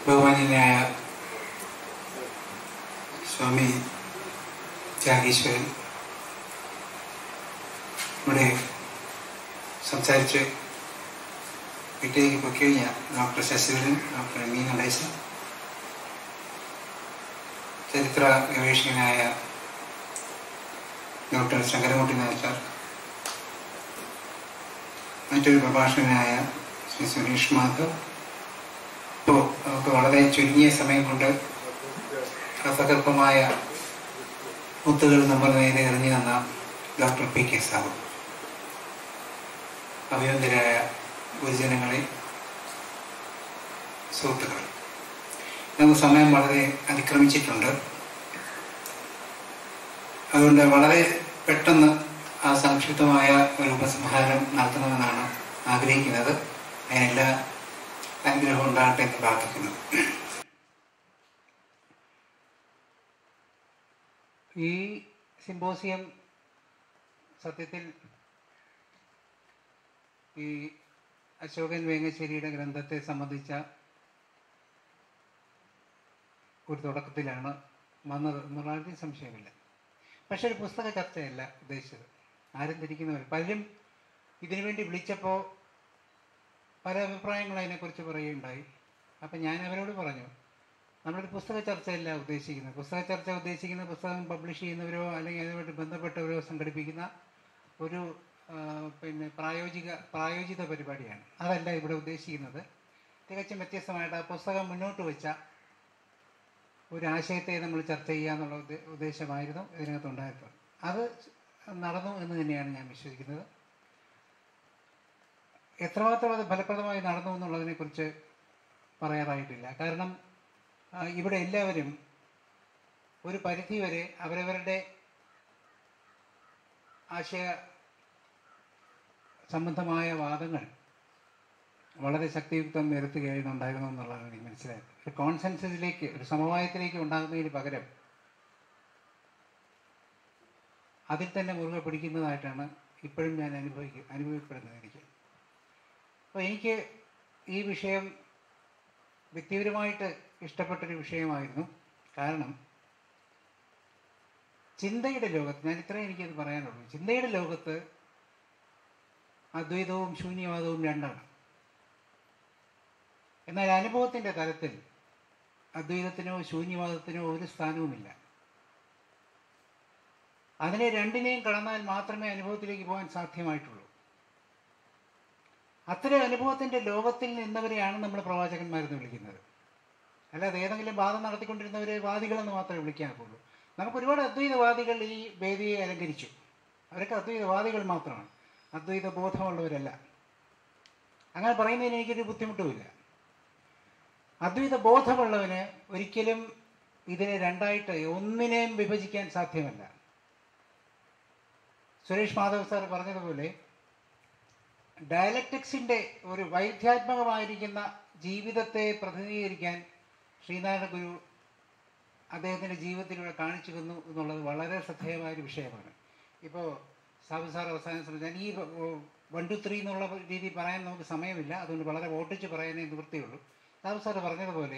ബഹുമാന്യനായ സ്വാമി ത്യാഗീശ്വരൻ ഇവിടെ സംസാരിച്ച് വീട്ടിലേക്ക് പൊയ്ക്കഴിഞ്ഞ ഡോക്ടർ ശശിധരൻ ഡോക്ടർ മീ നടേശൻ ചരിത്ര ഗവേഷകനായ ഡോക്ടർ ശങ്കരമുട്ടി നാച്ചാർ മറ്റൊരു പ്രഭാഷകനായ ശ്രീ സുരേഷ് മാധവ് ഇപ്പോൾ നമുക്ക് വളരെ ചുരുങ്ങിയ സമയം കൊണ്ട് അസകല്പമായ മുത്തുകൾ നമ്മൾ നേരെ എറിഞ്ഞു തന്ന ഡോക്ടർ പി കെ സാബു അഭിനന്ദരായ ഗുരുജനങ്ങളെ സുഹൃത്തുക്കൾ നമുക്ക് സമയം വളരെ അതിക്രമിച്ചിട്ടുണ്ട് അതുകൊണ്ട് വളരെ പെട്ടെന്ന് ആ സംക്ഷിപ്തമായ ഒരു ഉപസംഹാരം നടത്തണമെന്നാണ് ആഗ്രഹിക്കുന്നത് അതിനെല്ലാ അനുഗ്രഹം ഉണ്ടാകട്ടെ എന്ന് പ്രാർത്ഥിക്കുന്നു ഈ സിമ്പോസിയം സത്യത്തിൽ ഈ അശോകൻ വേങ്ങശ്ശേരിയുടെ ഗ്രന്ഥത്തെ സംബന്ധിച്ച ഒരു തുടക്കത്തിലാണ് വന്നത് എന്നുള്ളതിൽ സംശയമില്ല പക്ഷെ ഒരു പുസ്തക ചർച്ചയല്ല ഉദ്ദേശിച്ചത് ആരും ധരിക്കുന്നവർ പലരും ഇതിനുവേണ്ടി വിളിച്ചപ്പോൾ പല അഭിപ്രായങ്ങൾ അതിനെക്കുറിച്ച് പറയുകയുണ്ടായി അപ്പം ഞാൻ അവരോട് പറഞ്ഞു നമ്മളൊരു പുസ്തക ചർച്ചയല്ല ഉദ്ദേശിക്കുന്നത് പുസ്തക ചർച്ച ഉദ്ദേശിക്കുന്ന പുസ്തകം പബ്ലിഷ് ചെയ്യുന്നവരോ അല്ലെങ്കിൽ അതുമായിട്ട് ബന്ധപ്പെട്ടവരോ സംഘടിപ്പിക്കുന്ന ഒരു ആ, പിന്നെ പ്രായോഗിക പ്രായോജിത പരിപാടിയാണ് അതല്ല ഇവിടെ ഉദ്ദേശിക്കുന്നത് തികച്ചും വ്യത്യസ്തമായിട്ട് ആ പുസ്തകം മുന്നോട്ട് വെച്ച ഒരു ആശയത്തെ നമ്മൾ ചർച്ച ചെയ്യുക എന്നുള്ള ഉദ്ദേ- ഉദ്ദേശമായിരുന്നു ഇതിനകത്തുണ്ടായിരുന്നത് അത് നടന്നു എന്ന് തന്നെയാണ് ഞാൻ വിശ്വസിക്കുന്നത് എത്രമാത്രം അത് ഫലപ്രദമായി നടന്നു എന്നുള്ളതിനെക്കുറിച്ച് പറയാറായിട്ടില്ല കാരണം ആ, ഇവിടെ എല്ലാവരും ഒരു പരിധി വരെ അവരവരുടെ ആശയ സംബന്ധമായ വാദങ്ങൾ വളരെ ശക്തിയുക്തം നിരത്തുകയായിരുന്നുണ്ടായിരുന്നു എന്നുള്ളതാണ് എനിക്ക് മനസ്സിലായത് ഒരു കോൺസെൻസസിലേക്ക് ഒരു സമവായത്തിലേക്ക് ഉണ്ടാകുന്നതിന് പകരം അതിൽ തന്നെ മുറുകെ പിടിക്കുന്നതായിട്ടാണ് ഇപ്പോഴും ഞാൻ അനുഭവിക്കുക അനുഭവപ്പെടുന്നത് എനിക്ക് അപ്പോൾ എനിക്ക് ഈ വിഷയം വ്യക്തിപരമായിട്ട് ഇഷ്ടപ്പെട്ടൊരു വിഷയമായിരുന്നു കാരണം ചിന്തയുടെ ലോകത്ത് ഞാൻ ഇത്രയും എനിക്കത് പറയാനുള്ളൂ ചിന്തയുടെ ലോകത്ത് അദ്വൈതവും ശൂന്യവാദവും രണ്ടാണ് എന്നാൽ അനുഭവത്തിൻ്റെ തലത്തിൽ അദ്വൈതത്തിനോ ശൂന്യവാദത്തിനോ ഒരു സ്ഥാനവുമില്ല അതിനെ രണ്ടിനെയും കടന്നാൽ മാത്രമേ അനുഭവത്തിലേക്ക് പോകാൻ സാധ്യമായിട്ടുള്ളൂ അത്തരം അനുഭവത്തിൻ്റെ ലോകത്തിൽ നിന്നവരെയാണ് നമ്മൾ പ്രവാചകന്മാരെന്ന് വിളിക്കുന്നത് അല്ലാതെ ഏതെങ്കിലും വാദം നടത്തിക്കൊണ്ടിരുന്നവരെ വാദികളെന്ന് മാത്രമേ വിളിക്കാനുള്ളൂ നമുക്ക് ഒരുപാട് അദ്വൈതവാദികൾ ഈ വേദിയെ അലങ്കരിച്ചു അവരൊക്കെ അദ്വൈതവാദികൾ മാത്രമാണ് അദ്വൈത ബോധമുള്ളവരല്ല അങ്ങനെ പറയുന്നതിന് എനിക്കൊരു ബുദ്ധിമുട്ടുമില്ല അദ്വൈത ബോധമുള്ളവന് ഒരിക്കലും ഇതിനെ രണ്ടായിട്ട് ഒന്നിനെയും വിഭജിക്കാൻ സാധ്യമല്ല സുരേഷ് മാധവ് സാർ പറഞ്ഞതുപോലെ ഡയലക്റ്റിക്സിൻ്റെ ഒരു വൈദ്യാത്മകമായിരിക്കുന്ന ജീവിതത്തെ പ്രതിനിധീകരിക്കാൻ ശ്രീനാരായണ ഗുരു അദ്ദേഹത്തിൻ്റെ ജീവിതത്തിലൂടെ കാണിച്ചു തന്നു എന്നുള്ളത് വളരെ ശ്രദ്ധേയമായ ഒരു വിഷയമാണ് ഇപ്പോൾ സാബു സാർ അവസാനം ശ്രമിച്ചാൽ ഈ വൺ ടു ത്രീ എന്നുള്ള രീതിയിൽ പറയാൻ നമുക്ക് സമയമില്ല അതുകൊണ്ട് വളരെ ഓട്ടിച്ച് പറയാനേ നിവൃത്തിയുള്ളൂ സാബു സാർ പറഞ്ഞതുപോലെ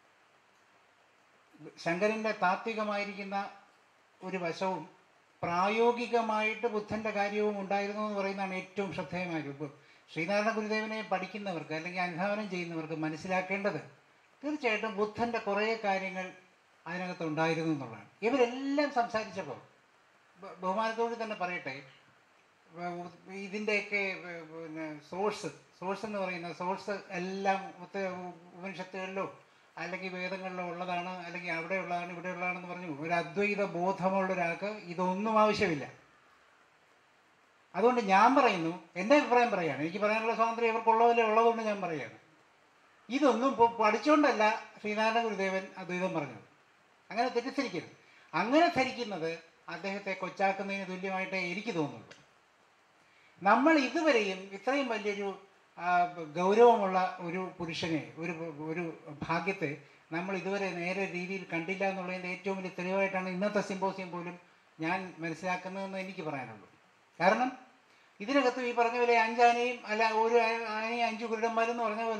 ശങ്കരൻ്റെ താത്വികമായിരിക്കുന്ന ഒരു വശവും പ്രായോഗികമായിട്ട് ബുദ്ധൻ്റെ കാര്യവും ഉണ്ടായിരുന്നു എന്ന് പറയുന്നതാണ് ഏറ്റവും ശ്രദ്ധേയമായത് ഇപ്പോൾ ശ്രീനാരായണ ഗുരുദേവനെ പഠിക്കുന്നവർക്ക് അല്ലെങ്കിൽ അനുധാവനം ചെയ്യുന്നവർക്ക് മനസ്സിലാക്കേണ്ടത് തീർച്ചയായിട്ടും ബുദ്ധൻ്റെ കുറേ കാര്യങ്ങൾ അതിനകത്ത് ഉണ്ടായിരുന്നു എന്നുള്ളതാണ് ഇവരെല്ലാം സംസാരിച്ചപ്പോൾ ബ- ബഹുമാനത്തോട് തന്നെ പറയട്ടെ വ- ഇതിൻ്റെയൊക്കെ വ- പിന്നെ സോഴ്സ് സോഴ്സ് എന്ന് പറയുന്ന സോഴ്സ് എല്ലാം ഉത്ത- ഉപനിഷത്തുകളിലോ അല്ലെങ്കിൽ വേദങ്ങളിലോ ഉള്ളതാണ് അല്ലെങ്കിൽ അവിടെ ഉള്ളതാണ് ഇവിടെ ഉള്ളതാണെന്ന് പറഞ്ഞു ഒരു അദ്വൈത ബോധമുള്ള ഒരാൾക്ക് ഇതൊന്നും ആവശ്യമില്ല അതുകൊണ്ട് ഞാൻ പറയുന്നു എൻ്റെ അഭിപ്രായം പറയാണ് എനിക്ക് പറയാനുള്ള സ്വാതന്ത്ര്യം ഇവർക്കുള്ളതല്ലേ ഉള്ളതുകൊണ്ട് ഞാൻ പറയാണ് ഇതൊന്നും ഇപ്പോൾ പഠിച്ചുകൊണ്ടല്ല ശ്രീനാരായണ ഗുരുദേവൻ അദ്വൈതം പറഞ്ഞത് അങ്ങനെ തെറ്റിദ്ധരിക്കരുത് അങ്ങനെ ധരിക്കുന്നത് അദ്ദേഹത്തെ കൊച്ചാക്കുന്നതിന് തുല്യമായിട്ടേ എനിക്ക് തോന്നുള്ളൂ നമ്മൾ ഇതുവരെയും ഇത്രയും വലിയൊരു ആ, ഗൗരവമുള്ള ഒരു പുരുഷനെ ഒരു ഒരു ഭാഗ്യത്തെ നമ്മൾ ഇതുവരെ നേരെ രീതിയിൽ കണ്ടില്ല എന്നുള്ളതിൻ്റെ ഏറ്റവും വലിയ തെളിവായിട്ടാണ് ഇന്നത്തെ സിമ്പോസിയം പോലും ഞാൻ മനസ്സിലാക്കുന്നതെന്ന് എനിക്ക് പറയാനുള്ളൂ കാരണം ഇതിനകത്ത് ഈ പറഞ്ഞ പോലെ അഞ്ചാനയും അല്ല ഒരു ആനയും അഞ്ചു കുരുടന്മാരെന്ന് പറഞ്ഞ പോലെ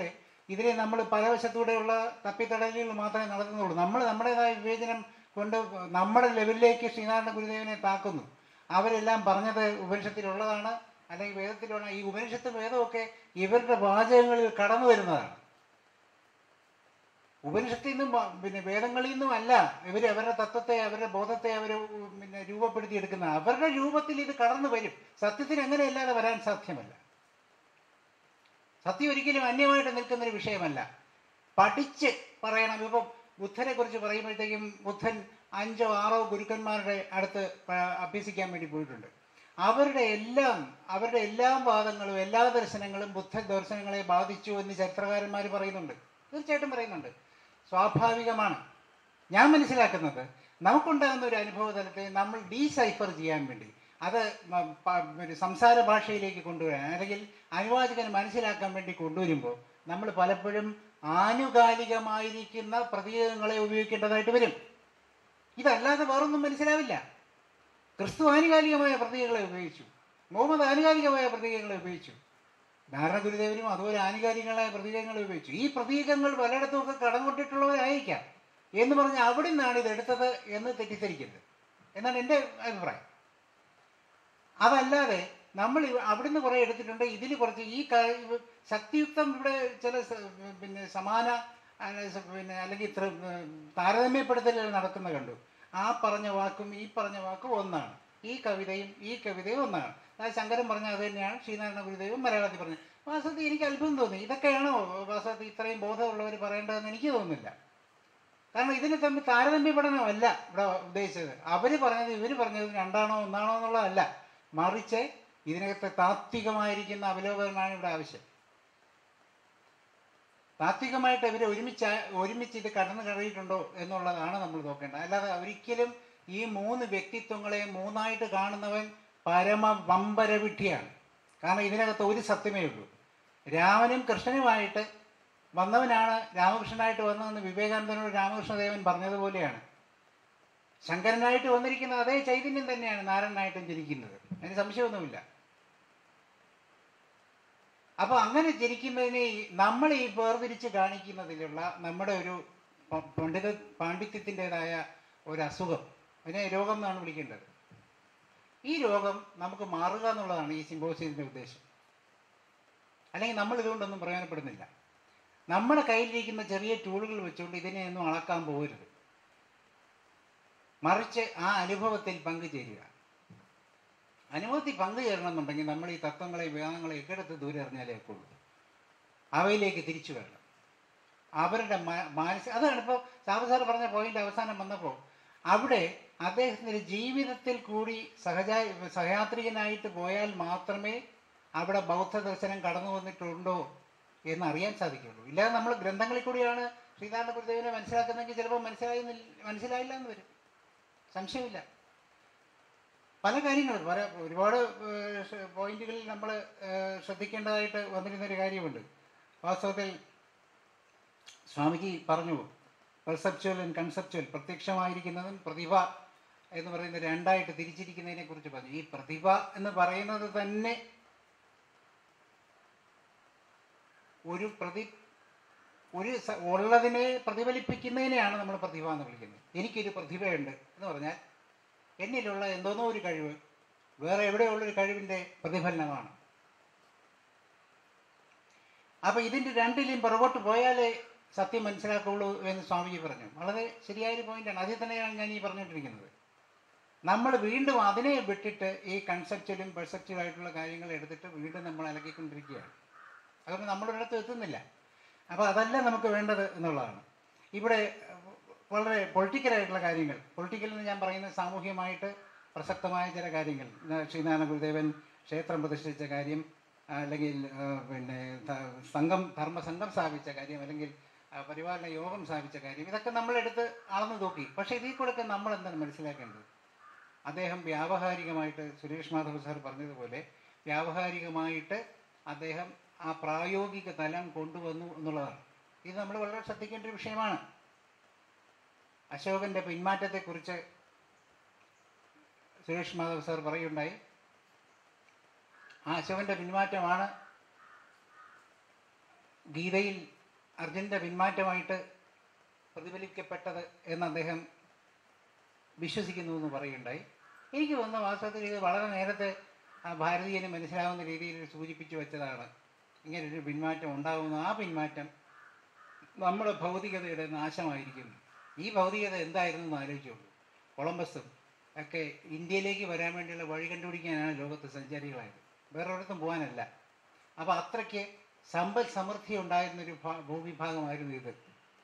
ഇതിനെ നമ്മൾ പല വശത്തൂടെയുള്ള തപ്പിത്തടലുകൾ മാത്രമേ നടത്തുന്നുള്ളൂ നമ്മൾ നമ്മുടേതായ വിവേചനം കൊണ്ട് നമ്മുടെ ലെവലിലേക്ക് ശ്രീനാരായണ ഗുരുദേവനെ താക്കുന്നു അവരെല്ലാം പറഞ്ഞത് ഉപനിഷത്തിലുള്ളതാണ് അല്ലെങ്കിൽ വേദത്തിലുള്ള ഈ ഉപനിഷത്ത് വേദമൊക്കെ ഇവരുടെ വാചകങ്ങളിൽ കടന്നു വരുന്നതാണ് ഉപനിഷത്തിൽ നിന്നും വ- പിന്നെ വേദങ്ങളിൽ നിന്നും അല്ല ഇവർ അവരുടെ തത്വത്തെ അവരുടെ ബോധത്തെ അവർ പിന്നെ രൂപപ്പെടുത്തിയെടുക്കുന്ന അവരുടെ രൂപത്തിൽ ഇത് കടന്നു വരും സത്യത്തിന് അങ്ങനെയല്ലാതെ വരാൻ സാധ്യമല്ല സത്യം ഒരിക്കലും അന്യമായിട്ട് നിൽക്കുന്ന ഒരു വിഷയമല്ല പഠിച്ച് പറയണം ഇപ്പം ബുദ്ധനെ കുറിച്ച് പറയുമ്പോഴത്തേക്കും ബുദ്ധൻ അഞ്ചോ ആറോ ഗുരുക്കന്മാരുടെ അടുത്ത് പ- അഭ്യസിക്കാൻ വേണ്ടി പോയിട്ടുണ്ട് അവരുടെ എല്ലാം അവരുടെ എല്ലാ വാദങ്ങളും എല്ലാ ദർശനങ്ങളും ബുദ്ധ ദർശനങ്ങളെ ബാധിച്ചു എന്ന് ചരിത്രകാരന്മാർ പറയുന്നുണ്ട് തീർച്ചയായിട്ടും പറയുന്നുണ്ട് സ്വാഭാവികമാണ് ഞാൻ മനസ്സിലാക്കുന്നത് നമുക്കുണ്ടാകുന്ന ഒരു അനുഭവ തലത്തെ നമ്മൾ ഡീസൈഫർ ചെയ്യാൻ വേണ്ടി അത് മ- പ- ഒരു സംസാര ഭാഷയിലേക്ക് കൊണ്ടുവരാൻ അല്ലെങ്കിൽ അനുവാചകന് മനസ്സിലാക്കാൻ വേണ്ടി കൊണ്ടുവരുമ്പോൾ നമ്മൾ പലപ്പോഴും ആനുകാലികമായിരിക്കുന്ന പ്രതീകങ്ങളെ ഉപയോഗിക്കേണ്ടതായിട്ട് വരും ഇതല്ലാതെ വേറൊന്നും മനസ്സിലാവില്ല ക്രിസ്തു ആനുകാലികമായ പ്രതീകങ്ങളെ ഉപയോഗിച്ചു മുഹമ്മദ് ആനുകാലികമായ പ്രതീകങ്ങളെ ഉപയോഗിച്ചു നാരായണ ഗുരുദേവനും അതുപോലെ ആനുകാലികങ്ങളായ പ്രതീകങ്ങൾ ഉപയോഗിച്ചു ഈ പ്രതീകങ്ങൾ പലയിടത്തുമൊക്കെ കടം കൊണ്ടിട്ടുള്ളവരായിരിക്കാം എന്ന് പറഞ്ഞ് അവിടെ നിന്നാണ് ഇത് എടുത്തത് എന്ന് തെറ്റിദ്ധരിക്കരുത് എന്നാണ് എൻ്റെ അഭിപ്രായം അതല്ലാതെ നമ്മൾ ഇവ- അവിടുന്ന് കുറേ എടുത്തിട്ടുണ്ട് ഇതിൽ കുറച്ച് ഈ ക- ഇവ- ശക്തിയുക്തം ഇവിടെ ചില സ- പിന്നെ സമാന ആ, സ- പിന്നെ അല്ലെങ്കിൽ ഇത്ര ഉം, താരതമ്യപ്പെടുത്തലുകൾ നടക്കുന്ന കണ്ടു ആ പറഞ്ഞ വാക്കും ഈ പറഞ്ഞ വാക്കും ഒന്നാണ് ഈ കവിതയും ഈ കവിതയും ഒന്നാണ് അതായത് ശങ്കരൻ പറഞ്ഞ അത് തന്നെയാണ് ശ്രീനാരായണ ഗുരുദേവും മലയാളത്തിൽ പറഞ്ഞത് വാസ്തവത്തിൽ എനിക്ക് അത്ഭുതം തോന്നി ഇതൊക്കെയാണോ വാസ്തവത്തിൽ ഇത്രയും ബോധമുള്ളവർ പറയേണ്ടതെന്ന് എനിക്ക് തോന്നുന്നില്ല കാരണം ഇതിന് തമ്മിൽ താരതമ്യപ്പെടണമല്ല ഇവിടെ ഉദ്ദേശിച്ചത് അവർ പറഞ്ഞത് ഇവർ പറഞ്ഞത് രണ്ടാണോ ഒന്നാണോ എന്നുള്ളതല്ല മറിച്ച് ഇതിനകത്ത് താത്വികമായിരിക്കുന്ന അവലോകനമാണ് ഇവിടെ ആവശ്യം താത്വികമായിട്ട് ഇവർ ഒരുമിച്ച് ഒരുമിച്ച് ഇത് കടന്നു കയറിയിട്ടുണ്ടോ എന്നുള്ളതാണ് നമ്മൾ നോക്കേണ്ടത് അല്ലാതെ ഒരിക്കലും ഈ മൂന്ന് വ്യക്തിത്വങ്ങളെ മൂന്നായിട്ട് കാണുന്നവൻ പരമ വമ്പരവിഡ്ഢിയാണ് കാരണം ഇതിനകത്ത് ഒരു സത്യമേ ഉള്ളൂ രാമനും കൃഷ്ണനുമായിട്ട് വന്നവനാണ് രാമകൃഷ്ണനായിട്ട് വന്നതെന്ന് വിവേകാനന്ദനോട് രാമകൃഷ്ണദേവൻ പറഞ്ഞതുപോലെയാണ് ശങ്കരനായിട്ട് വന്നിരിക്കുന്ന അതേ ചൈതന്യം തന്നെയാണ് നാരായണനായിട്ടും ജനിക്കുന്നത് അതിന് സംശയമൊന്നുമില്ല അപ്പൊ അങ്ങനെ ജനിക്കുന്നതിനെ ഈ- നമ്മൾ ഈ വേർതിരിച്ച് കാണിക്കുന്നതിലുള്ള നമ്മുടെ ഒരു പ- പണ്ഡിത പാണ്ഡിത്യത്തിൻ്റെതായ ഒരു അസുഖം അതിനെ രോഗം എന്നാണ് വിളിക്കേണ്ടത് ഈ രോഗം നമുക്ക് മാറുക എന്നുള്ളതാണ് ഈ സിമ്പോസിയത്തിൻ്റെ ഉദ്ദേശം അല്ലെങ്കിൽ നമ്മൾ ഇതുകൊണ്ടൊന്നും പ്രയോജനപ്പെടുന്നില്ല നമ്മുടെ കയ്യിലിരിക്കുന്ന ചെറിയ ടൂളുകൾ വെച്ചുകൊണ്ട് ഇതിനെ ഒന്നും അളക്കാൻ പോകരുത് മറിച്ച് ആ അനുഭവത്തിൽ പങ്കുചേരുക അനുഭവത്തിൽ പങ്കുചേരണം എന്നുണ്ടെങ്കിൽ നമ്മൾ ഈ തത്വങ്ങളെ വേദങ്ങളെ എക്കെടുത്ത് ദൂരെ എറിഞ്ഞാലേ ഒക്കുള്ളൂ അവയിലേക്ക് തിരിച്ചു വരണം അവരുടെ മ- മാനസിക അതാണ് ഇപ്പോൾ സാബു സാർ പറഞ്ഞ പോയിന്റ് അവസാനം വന്നപ്പോൾ അവിടെ അദ്ദേഹത്തിൻ്റെ ജീവിതത്തിൽ കൂടി സഹജാ സഹയാത്രികനായിട്ട് പോയാൽ മാത്രമേ അവിടെ ബൗദ്ധ ദർശനം കടന്നു വന്നിട്ടുണ്ടോ എന്ന് അറിയാൻ സാധിക്കുള്ളൂ ഇല്ലാതെ നമ്മൾ ഗ്രന്ഥങ്ങളിൽ കൂടിയാണ് ശ്രീനാരായണ ഗുരുദേവനെ മനസ്സിലാക്കുന്നതെങ്കിൽ ചിലപ്പോൾ മനസ്സിലായി മനസ്സിലായില്ല എന്ന് വരും സംശയമില്ല പല കാര്യങ്ങളും പല ഒരുപാട് പോയിന്റുകളിൽ നമ്മൾ ശ്രദ്ധിക്കേണ്ടതായിട്ട് വന്നിരുന്ന ഒരു കാര്യമുണ്ട് വാസ്തവത്തിൽ സ്വാമിജി പറഞ്ഞു പെർസെപ്ച്വൽ ആൻഡ് കൺസെപ്ച്വൽ പ്രത്യക്ഷമായിരിക്കുന്നതും പ്രതിഭ എന്ന് പറയുന്ന രണ്ടായിട്ട് തിരിച്ചിരിക്കുന്നതിനെ കുറിച്ച് പറഞ്ഞു ഈ പ്രതിഭ എന്ന് പറയുന്നത് തന്നെ ഒരു പ്രതി ഒരു സ- ഉള്ളതിനെ പ്രതിഫലിപ്പിക്കുന്നതിനെയാണ് നമ്മൾ പ്രതിഭ എന്ന് വിളിക്കുന്നത് എനിക്കൊരു പ്രതിഭയുണ്ട് എന്ന് പറഞ്ഞാൽ എന്നിലുള്ള എന്തോന്നോ ഒരു കഴിവ് വേറെ എവിടെയുള്ള ഒരു കഴിവിൻ്റെ പ്രതിഫലനമാണ് അപ്പൊ ഇതിന്റെ രണ്ടിലും പുറകോട്ട് പോയാലേ സത്യം മനസ്സിലാക്കുള്ളൂ എന്ന് സ്വാമിജി പറഞ്ഞു വളരെ ശരിയായൊരു പോയിന്റാണ് അതിൽ തന്നെയാണ് ഞാൻ ഈ പറഞ്ഞുകൊണ്ടിരിക്കുന്നത് നമ്മൾ വീണ്ടും അതിനെ വിട്ടിട്ട് ഈ കൺസെപ്ച്വലും പെർസെപ്ച്വലും ആയിട്ടുള്ള കാര്യങ്ങൾ എടുത്തിട്ട് വീണ്ടും നമ്മൾ അലക്കിക്കൊണ്ടിരിക്കുകയാണ് അതുകൊണ്ട് നമ്മളൊരിടത്ത് എത്തുന്നില്ല അപ്പോൾ അതല്ല നമുക്ക് വേണ്ടത് എന്നുള്ളതാണ് ഇവിടെ വളരെ പൊളിറ്റിക്കലായിട്ടുള്ള കാര്യങ്ങൾ പൊളിറ്റിക്കൽ എന്ന് ഞാൻ പറയുന്നത് സാമൂഹ്യമായിട്ട് പ്രസക്തമായ ചില കാര്യങ്ങൾ ഇന്ന് ശ്രീനാരായണ ഗുരുദേവൻ ക്ഷേത്രം പ്രതിഷ്ഠിച്ച കാര്യം ആ, അല്ലെങ്കിൽ ആ, പിന്നെ ധ- സംഘം ധർമ്മസംഘം സ്ഥാപിച്ച കാര്യം അല്ലെങ്കിൽ ആ, പരിപാലന യോഗം സ്ഥാപിച്ച കാര്യം ഇതൊക്കെ നമ്മളെടുത്ത് അളന്നു നോക്കി പക്ഷേ ഇതിൽ കൂടെയൊക്കെ നമ്മൾ എന്താണ് മനസ്സിലാക്കേണ്ടത് അദ്ദേഹം വ്യാവഹാരികമായിട്ട് സുരേഷ് മാധവ് സാർ പറഞ്ഞതുപോലെ വ്യാവഹാരികമായിട്ട് അദ്ദേഹം ആ പ്രായോഗിക തലം കൊണ്ടുവന്നു എന്നുള്ളതാണ് ഇത് നമ്മൾ വളരെ ശ്രദ്ധിക്കേണ്ട ഒരു വിഷയമാണ് അശോകന്റെ പിന്മാറ്റത്തെക്കുറിച്ച് സുരേഷ് മാധവ് സാർ പറയുണ്ടായി ആ അശോകന്റെ പിന്മാറ്റമാണ് ഗീതയിൽ അർജുൻ്റെ പിന്മാറ്റമായിട്ട് പ്രതിഫലിക്കപ്പെട്ടത് എന്ന് അദ്ദേഹം വിശ്വസിക്കുന്നു എന്ന് പറയുണ്ടായി എനിക്ക് തോന്നുന്നു വാസ്തവത്തിൽ ഇത് വളരെ നേരത്തെ ആ ഭാരതീയന് മനസ്സിലാവുന്ന രീതിയിൽ സൂചിപ്പിച്ചു വെച്ചതാണ് ഇങ്ങനൊരു പിന്മാറ്റം ഉണ്ടാകുന്നു ആ പിന്മാറ്റം നമ്മുടെ ഭൗതികതയുടെ നാശമായിരിക്കും ഈ ഭൗതികത എന്തായിരുന്നു എന്ന് ആലോചിച്ചോളൂ കൊളംബസും ഒക്കെ ഇന്ത്യയിലേക്ക് വരാൻ വേണ്ടിയുള്ള വഴി കണ്ടുപിടിക്കാനാണ് ലോകത്ത് സഞ്ചാരികളായത് വേറൊരിടത്തും പോകാനല്ല അപ്പോൾ അത്രയ്ക്ക് സമ്പൽ സമൃദ്ധി ഉണ്ടായിരുന്നൊരു ഭാ- ഭൂവിഭാഗമായിരുന്നു ഇത്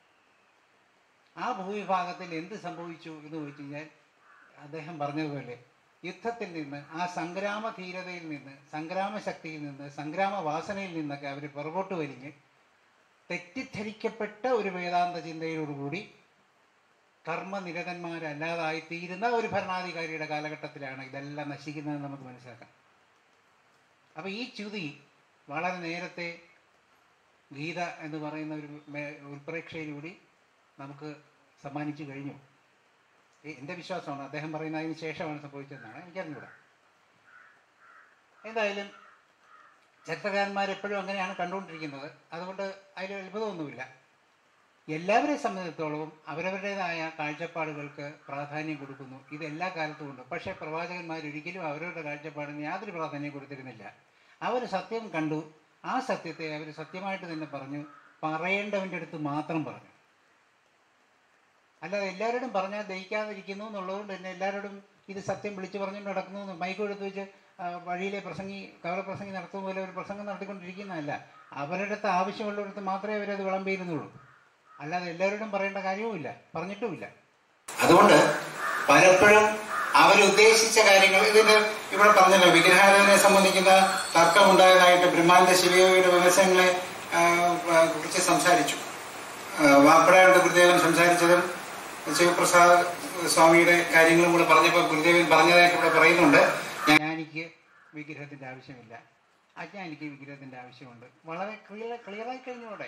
ആ ഭൂവിഭാഗത്തിൽ എന്ത് സംഭവിച്ചു എന്ന് ചോദിച്ചു കഴിഞ്ഞാൽ അദ്ദേഹം പറഞ്ഞതുപോലെ യുദ്ധത്തിൽ നിന്ന് ആ സംഗ്രാമ ധീരതയിൽ നിന്ന് സംഗ്രാമ ശക്തിയിൽ നിന്ന് സംഗ്രാമ വാസനയിൽ നിന്നൊക്കെ അവർ പുറകോട്ട് വലിഞ്ഞ് തെറ്റിദ്ധരിക്കപ്പെട്ട ഒരു വേദാന്ത ചിന്തയോടുകൂടി കർമ്മനിരതന്മാരല്ലാതായി തീരുന്ന ഒരു ഭരണാധികാരിയുടെ കാലഘട്ടത്തിലാണ് ഇതെല്ലാം നശിക്കുന്നതെന്ന് നമുക്ക് മനസ്സിലാക്കാം അപ്പോൾ ഈ ച്യുതി വളരെ നേരത്തെ ഗീത എന്ന് പറയുന്ന ഒരു മേ- ഉൾപ്രേക്ഷയിലൂടെ നമുക്ക് സമ്മാനിച്ചു കഴിഞ്ഞു ഈ എൻ്റെ വിശ്വാസമാണ് അദ്ദേഹം പറയുന്ന അതിന് ശേഷമാണ് സംഭവിച്ചതെന്നാണ് എനിക്കറിഞ്ഞൂടാ എന്തായാലും ചരിത്രകാരന്മാരെപ്പോഴും അങ്ങനെയാണ് കണ്ടുകൊണ്ടിരിക്കുന്നത് അതുകൊണ്ട് അതിൽ അത്ഭുതമൊന്നുമില്ല എല്ലാവരെയും സംബന്ധിച്ചിടത്തോളവും അവരവരുടേതായ കാഴ്ചപ്പാടുകൾക്ക് പ്രാധാന്യം കൊടുക്കുന്നു ഇത് എല്ലാ കാലത്തും ഉണ്ട് പക്ഷേ പ്രവാചകന്മാർ ഒരിക്കലും അവരവരുടെ കാഴ്ചപ്പാടിന് യാതൊരു പ്രാധാന്യം കൊടുത്തിരുന്നില്ല അവർ സത്യം കണ്ടു ആ സത്യത്തെ അവർ സത്യമായിട്ട് തന്നെ പറഞ്ഞു പറയേണ്ടവൻ്റെ അടുത്ത് മാത്രം പറഞ്ഞു അല്ലാതെ എല്ലാവരോടും പറഞ്ഞാൽ ദഹിക്കാതിരിക്കുന്നു എന്നുള്ളതുകൊണ്ട് തന്നെ എല്ലാവരോടും ഇത് സത്യം വിളിച്ചു പറഞ്ഞുകൊണ്ട് നടക്കുന്നു എന്ന് മൈക്ക് എടുത്ത് വെച്ച് ആ, വഴിയിലെ പ്രസംഗി കവല പ്രസംഗി നടത്തുന്ന പോലെ ഒരു പ്രസംഗം നടത്തിക്കൊണ്ടിരിക്കുന്നതല്ല അവരുടെ അടുത്ത് ആവശ്യമുള്ളിടത്ത് മാത്രമേ അവരത് വിളമ്പിയിരുന്നുള്ളൂ അല്ലാതെ എല്ലാവരോടും പറയേണ്ട കാര്യവുമില്ല പറഞ്ഞിട്ടുമില്ല അതുകൊണ്ട് പലപ്പോഴും അവരുദ്ദേശിച്ച കാര്യങ്ങൾ ഇതിന് ഇവിടെ പറഞ്ഞല്ലോ വിഗ്രഹാരാധനയെ സംബന്ധിക്കുന്ന തർക്കമുണ്ടായതായിട്ട് ബ്രഹ്മാനന്ദ ശിവയോഗിയുടെ വിമർശനങ്ങളെ ആ, ആ, കുറിച്ച് സംസാരിച്ചു വാപ്പടയുടെ ഗുരുദേവൻ സംസാരിച്ചതും ശിവപ്രസാദ് സ്വാമിയുടെ കാര്യങ്ങളും കൂടെ പറഞ്ഞപ്പോൾ ഗുരുദേവൻ പറഞ്ഞതായിട്ട് ഇവിടെ പറയുന്നുണ്ട് ജ്ഞാനിക്ക് വിഗ്രഹത്തിന്റെ ആവശ്യമില്ല അജ്ഞാനിക്ക് വിഗ്രഹത്തിന്റെ ആവശ്യമുണ്ട് വളരെ ക്ലിയർ ക്ലിയറായി കഴിഞ്ഞൂടെ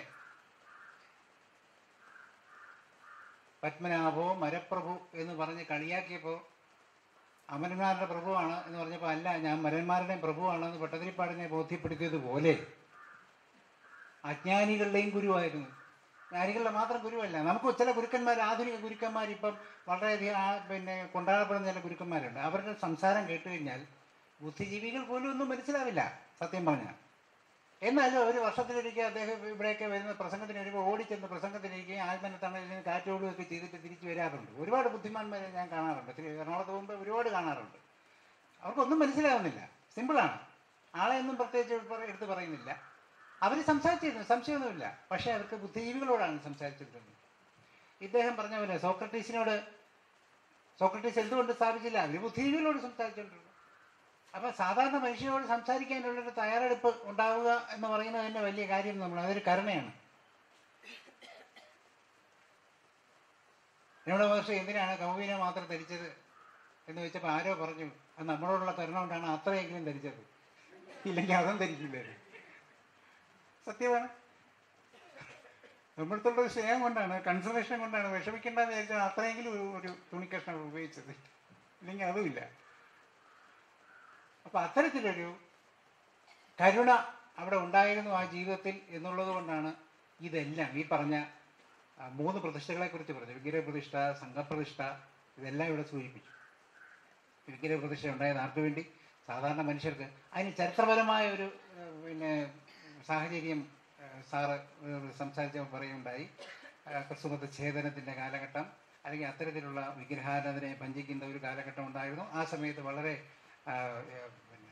പത്മനാഭോ മരപ്രഭു എന്ന് പറഞ്ഞ് കളിയാക്കിയപ്പോൾ അമരന്മാരുടെ പ്രഭുവാണ് എന്ന് പറഞ്ഞപ്പോൾ അല്ല ഞാൻ മരന്മാരുടെയും പ്രഭുവാണെന്ന് പട്ടതിരിപ്പാടിനെ ബോധ്യപ്പെടുത്തിയതുപോലെ അജ്ഞാനികളുടെയും ഗുരുവായിരുന്നു ജ്ഞാനികളുടെ മാത്രം ഗുരുവല്ല നമുക്ക് ചില ഗുരുക്കന്മാർ ആധുനിക ഗുരുക്കന്മാർ ഇപ്പം വളരെയധികം ആ പിന്നെ കൊണ്ടാടപ്പെടുന്ന ചില ഗുരുക്കന്മാരുണ്ട് അവരുടെ സംസാരം കേട്ട് കഴിഞ്ഞാൽ ബുദ്ധിജീവികൾ പോലും ഒന്നും മനസ്സിലാവില്ല സത്യം പറഞ്ഞാൽ എന്നാലും ഒരു വർഷത്തിലൊരിക്കൽ അദ്ദേഹം ഇവിടെയൊക്കെ വരുന്ന പ്രസംഗത്തിന് വരുമ്പോൾ ഓടിച്ചെന്ന് പ്രസംഗത്തിനിരിക്കുകയും ആത്മനെ തണലിന് കാറ്റോടുകയൊക്കെ ചെയ്തിട്ട് തിരിച്ചു വരാറുണ്ട് ഒരുപാട് ബുദ്ധിമാന്മാരെ ഞാൻ കാണാറുണ്ട് തിരു- എറണാകുളത്ത് പോകുമ്പോൾ ഒരുപാട് കാണാറുണ്ട് അവർക്കൊന്നും മനസ്സിലാവുന്നില്ല സിമ്പിളാണ് ആളെ ഒന്നും പ്രത്യേകിച്ച് പറ- എടുത്ത് പറയുന്നില്ല അവർ സംസാരിച്ചിരുന്നു സംശയമൊന്നുമില്ല പക്ഷേ അവർക്ക് ബുദ്ധിജീവികളോടാണ് സംസാരിച്ചിരുന്നത് ഇദ്ദേഹം പറഞ്ഞ പോലെ സോക്രട്ടീസിനോട് സോക്രട്ടീസ് എന്തുകൊണ്ട് സ്ഥാപിച്ചില്ല അവർ ബുദ്ധിജീവികളോട് സംസാരിച്ചുകൊണ്ടിരുന്നു അപ്പം സാധാരണ മനുഷ്യരോട് സംസാരിക്കാനുള്ളൊരു തയ്യാറെടുപ്പ് ഉണ്ടാവുക എന്ന് പറയുന്നത് തന്നെ വലിയ കാര്യം നമ്മൾ അതൊരു കരുണയാണ് നമ്മുടെ മഹർഷി എന്തിനാണ് കൗവീനെ മാത്രം ധരിച്ചത് എന്ന് വെച്ചപ്പോൾ ആരോ പറഞ്ഞു അത് നമ്മളോടുള്ള കരുണ കൊണ്ടാണ് അത്രയെങ്കിലും ധരിച്ചത് ഇല്ലെങ്കിൽ അതും ധരിക്കില്ലായിരുന്നു സത്യമാണ് നമ്മളടുത്തുള്ള ഒരു സ്നേഹം കൊണ്ടാണ് കൺസർവേഷൻ കൊണ്ടാണ് വിഷമിക്കേണ്ടെന്ന് വിചാരിച്ചാൽ അത്രയെങ്കിലും ഒരു- ഒരു തുണിക്കഷ്ണം ഉപയോഗിച്ചത് ഇല്ലെങ്കിൽ അതുമില്ല അപ്പൊ അത്തരത്തിലൊരു കരുണ അവിടെ ഉണ്ടായിരുന്നു ആ ജീവിതത്തിൽ എന്നുള്ളത് കൊണ്ടാണ് ഇതെല്ലാം ഈ പറഞ്ഞ ആ, മൂന്ന് പ്രതിഷ്ഠകളെ കുറിച്ച് പറഞ്ഞു വിഗ്രഹ പ്രതിഷ്ഠ സംഘപ്രതിഷ്ഠ ഇതെല്ലാം ഇവിടെ സൂചിപ്പിച്ചു വിഗ്രഹ പ്രതിഷ്ഠ ഉണ്ടായത് ആർക്ക് വേണ്ടി സാധാരണ മനുഷ്യർക്ക് അതിന് ചരിത്രപരമായ ഒരു ആ, പിന്നെ സാഹചര്യം ആ, സാറ് സംസാരിച്ച പറയുണ്ടായി ആ, ക്രിസ്തുമത ഛേദനത്തിൻ്റെ കാലഘട്ടം അല്ലെങ്കിൽ അത്തരത്തിലുള്ള വിഗ്രഹാരാധനയെ ഭഞ്ചിക്കുന്ന ഒരു കാലഘട്ടം ഉണ്ടായിരുന്നു ആ സമയത്ത് വളരെ ആ, ഏ, പിന്നെ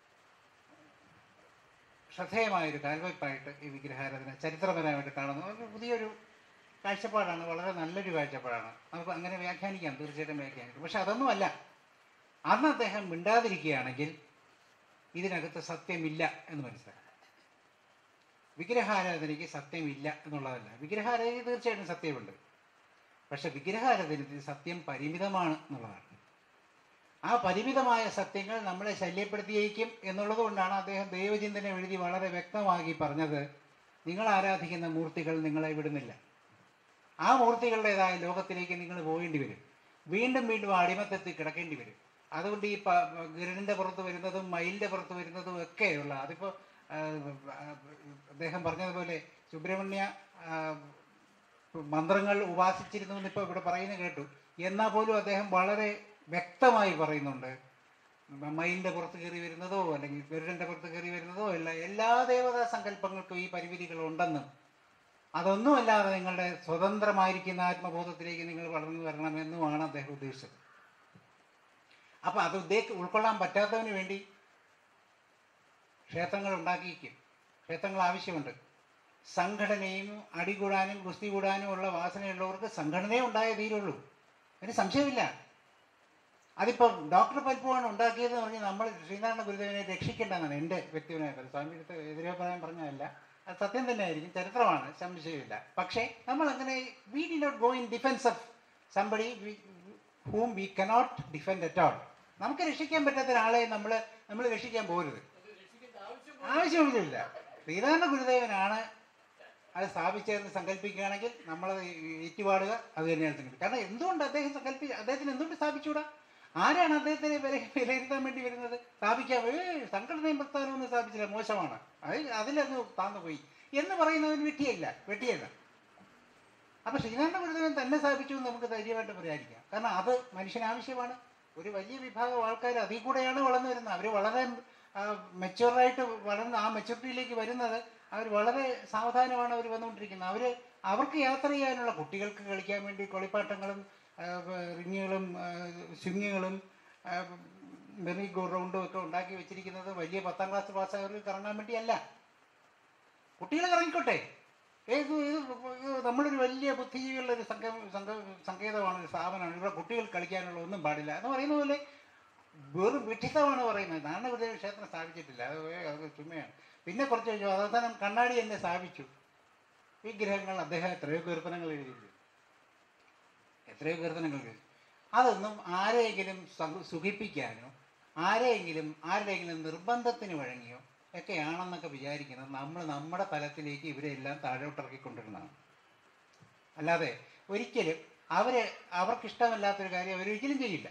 ശ്രദ്ധേയമായൊരു കാൽവയ്പായിട്ട് ഈ വിഗ്രഹാരാധന ചരിത്രപരമായിട്ട് കാണുന്നു അത് പുതിയൊരു കാഴ്ചപ്പാടാണ് വളരെ നല്ലൊരു കാഴ്ചപ്പാടാണ് നമുക്ക് അങ്ങനെ വ്യാഖ്യാനിക്കാം തീർച്ചയായിട്ടും വ്യാഖ്യാനിക്കാം പക്ഷെ അതൊന്നുമല്ല അന്ന് അദ്ദേഹം മിണ്ടാതിരിക്കുകയാണെങ്കിൽ ഇതിനകത്ത് സത്യമില്ല എന്ന് മനസ്സിലാക്കാം വിഗ്രഹാരാധനയ്ക്ക് സത്യമില്ല എന്നുള്ളതല്ല വിഗ്രഹാരാധന തീർച്ചയായിട്ടും സത്യമുണ്ട് പക്ഷെ വിഗ്രഹാരാധനത്തിൽ സത്യം പരിമിതമാണ് എന്നുള്ളതാണ് ആ പരിമിതമായ സത്യങ്ങൾ നമ്മളെ ശല്യപ്പെടുത്തിയേക്കും എന്നുള്ളത് കൊണ്ടാണ് അദ്ദേഹം ദൈവചിന്തന എഴുതി വളരെ വ്യക്തമാക്കി പറഞ്ഞത് നിങ്ങൾ ആരാധിക്കുന്ന മൂർത്തികൾ നിങ്ങളെ വിടുന്നില്ല ആ മൂർത്തികളുടേതായ ലോകത്തിലേക്ക് നിങ്ങൾ പോകേണ്ടി വരും വീണ്ടും വീണ്ടും ആ അടിമത്തത്തിൽ കിടക്കേണ്ടി വരും അതുകൊണ്ട് ഈ പ- ഗരുഡിന്റെ പുറത്ത് വരുന്നതും മയിലിന്റെ പുറത്ത് വരുന്നതും ഒക്കെയുള്ള അതിപ്പോൾ അദ്ദേഹം പറഞ്ഞതുപോലെ സുബ്രഹ്മണ്യ ആ, ആ, മന്ത്രങ്ങൾ ഉപാസിച്ചിരുന്നു എന്നിപ്പോൾ ഇവിടെ പറയുന്നത് കേട്ടു എന്നാൽ പോലും അദ്ദേഹം വളരെ വ്യക്തമായി പറയുന്നുണ്ട് മയിലിൻ്റെ പുറത്ത് കയറി വരുന്നതോ അല്ലെങ്കിൽ ഗരുഡൻ്റെ പുറത്ത് കയറി വരുന്നതോ അല്ല എല്ലാ ദേവതാ സങ്കല്പങ്ങൾക്കും ഈ പരിമിതികൾ ഉണ്ടെന്നും അതൊന്നുമല്ലാതെ നിങ്ങളുടെ സ്വതന്ത്രമായിരിക്കുന്ന ആത്മബോധത്തിലേക്ക് നിങ്ങൾ വളർന്നു വരണമെന്നുമാണ് അദ്ദേഹം ഉദ്ദേശിച്ചത് അപ്പം അത് ഉദ്ദേ ഉൾക്കൊള്ളാൻ പറ്റാത്തവന് വേണ്ടി ക്ഷേത്രങ്ങൾ ഉണ്ടാക്കിയിരിക്കും ക്ഷേത്രങ്ങൾ ആവശ്യമുണ്ട് സംഘടനയും അടികൂടാനും ഗുസ്തി കൂടാനും ഉള്ള വാസനയുള്ളവർക്ക് സംഘടനയെ ഉണ്ടായേ തീരുള്ളൂ അതിന് സംശയമില്ല അതിപ്പം ഡോക്ടർ പൽപ്പുവാണ് ഉണ്ടാക്കിയതെന്ന് പറഞ്ഞ് നമ്മൾ ശ്രീനാരായണ ഗുരുദേവനെ രക്ഷിക്കേണ്ടതാണ് എൻ്റെ വ്യക്തിപരമായിട്ട് സ്വാമി അടുത്ത് എതിരെ പറയാൻ പറഞ്ഞതല്ല അത് സത്യം തന്നെയായിരിക്കും ചരിത്രമാണ് സംശയമില്ല പക്ഷേ നമ്മൾ അങ്ങനെ we do not go in defence of somebody whom we cannot defend at all നമുക്ക് രക്ഷിക്കാൻ പറ്റാത്ത ഒരാളെ നമ്മൾ നമ്മൾ രക്ഷിക്കാൻ പോരുത് ആവശ്യമില്ല ശ്രീനാരായണ ഗുരുദേവനാണ് അത് സ്ഥാപിച്ചതെന്ന് സങ്കല്പിക്കുകയാണെങ്കിൽ നമ്മൾ ഏറ്റുപാടുക അത് തന്നെയാണ് സങ്കല്പിക്കുക കാരണം എന്തുകൊണ്ട് അദ്ദേഹം സങ്കല്പി അദ്ദേഹത്തിന് എന്തുകൊണ്ട് സ്ഥാപിച്ചുകൂടാ ആരാണ് അദ്ദേഹത്തിനെ വില വിലയിരുത്താൻ വേണ്ടി വരുന്നത് സ്ഥാപിക്കാൻ ഏ സംഘടനയും പ്രസ്ഥാനമൊന്നും സ്ഥാപിച്ചില്ല മോശമാണ് അത് അതിലങ്ങ് താന്നു പോയി എന്ന് പറയുന്നവന് വെട്ടിയല്ല വെട്ടിയല്ല അപ്പൊ ശ്രീനാരായണ ഗുരുദേവൻ തന്നെ സ്ഥാപിച്ചു എന്ന് നമുക്ക് ധൈര്യമായിട്ട് പറയാതിരിക്കാം കാരണം അത് മനുഷ്യനാവശ്യമാണ് ഒരു വലിയ വിഭാഗം ആൾക്കാർ അതിൽ കൂടെയാണ് വളർന്നു വരുന്നത് അവർ വളരെ മെച്ചുവറായിട്ട് വളർന്ന് ആ മെച്ചൂരിറ്റിയിലേക്ക് വരുന്നത് അവർ വളരെ സാവധാനമാണ് അവർ വന്നുകൊണ്ടിരിക്കുന്നത് അവർ അവർക്ക് യാത്ര ചെയ്യാനുള്ള കുട്ടികൾക്ക് കളിക്കാൻ വേണ്ടി കളിപ്പാട്ടങ്ങളും ആ, റിങ്ങുകളും ആ, സ്വിങ്ങുകളും മെറി ഗോ റൗണ്ടും ഒക്കെ ഉണ്ടാക്കി വെച്ചിരിക്കുന്നത് വലിയ പത്താം ക്ലാസ് പാസ്സായവർക്ക് കറങ്ങാൻ വേണ്ടിയല്ല കുട്ടികൾ ഇറങ്ങിക്കോട്ടെ ഏത് ഇത് ഇത് നമ്മളൊരു വലിയ ബുദ്ധിജീവികളുടെ ഒരു സംഘ സംഘ സങ്കേതമാണ് ഒരു സ്ഥാപനമാണ് ഇവിടെ കുട്ടികൾ കളിക്കാനുള്ള ഒന്നും പാടില്ല എന്ന് പറയുന്ന പോലെ വെറും വിഡിത്തമാണ് പറയുന്നത് നാണഗുരുദേവ ക്ഷേത്രം സ്ഥാപിച്ചിട്ടില്ല അത് വേ- അത് ചുമ്മയാണ് പിന്നെ കുറച്ച് കഴിഞ്ഞു അവസാനം കണ്ണാടി എന്നെ സ്ഥാപിച്ചു വിഗ്രഹങ്ങൾ അദ്ദേഹം എത്രയോ കീർത്തനങ്ങൾ എഴുതിയിട്ടുണ്ട് എത്രയോ കീർത്തനങ്ങൾ എഴുതി അതൊന്നും ആരെയെങ്കിലും സു- സുഖിപ്പിക്കാനോ ആരെയെങ്കിലും ആരുടെയെങ്കിലും നിർബന്ധത്തിന് വഴങ്ങിയോ ഒക്കെയാണെന്നൊക്കെ വിചാരിക്കുന്നത് നമ്മൾ നമ്മുടെ തലത്തിലേക്ക് ഇവരെല്ലാം താഴോട്ടിറക്കിക്കൊണ്ടിരുന്നതാണ് അല്ലാതെ ഒരിക്കലും അവരെ അവർക്കിഷ്ടമല്ലാത്തൊരു കാര്യം അവരൊരിക്കലും ചെയ്യില്ല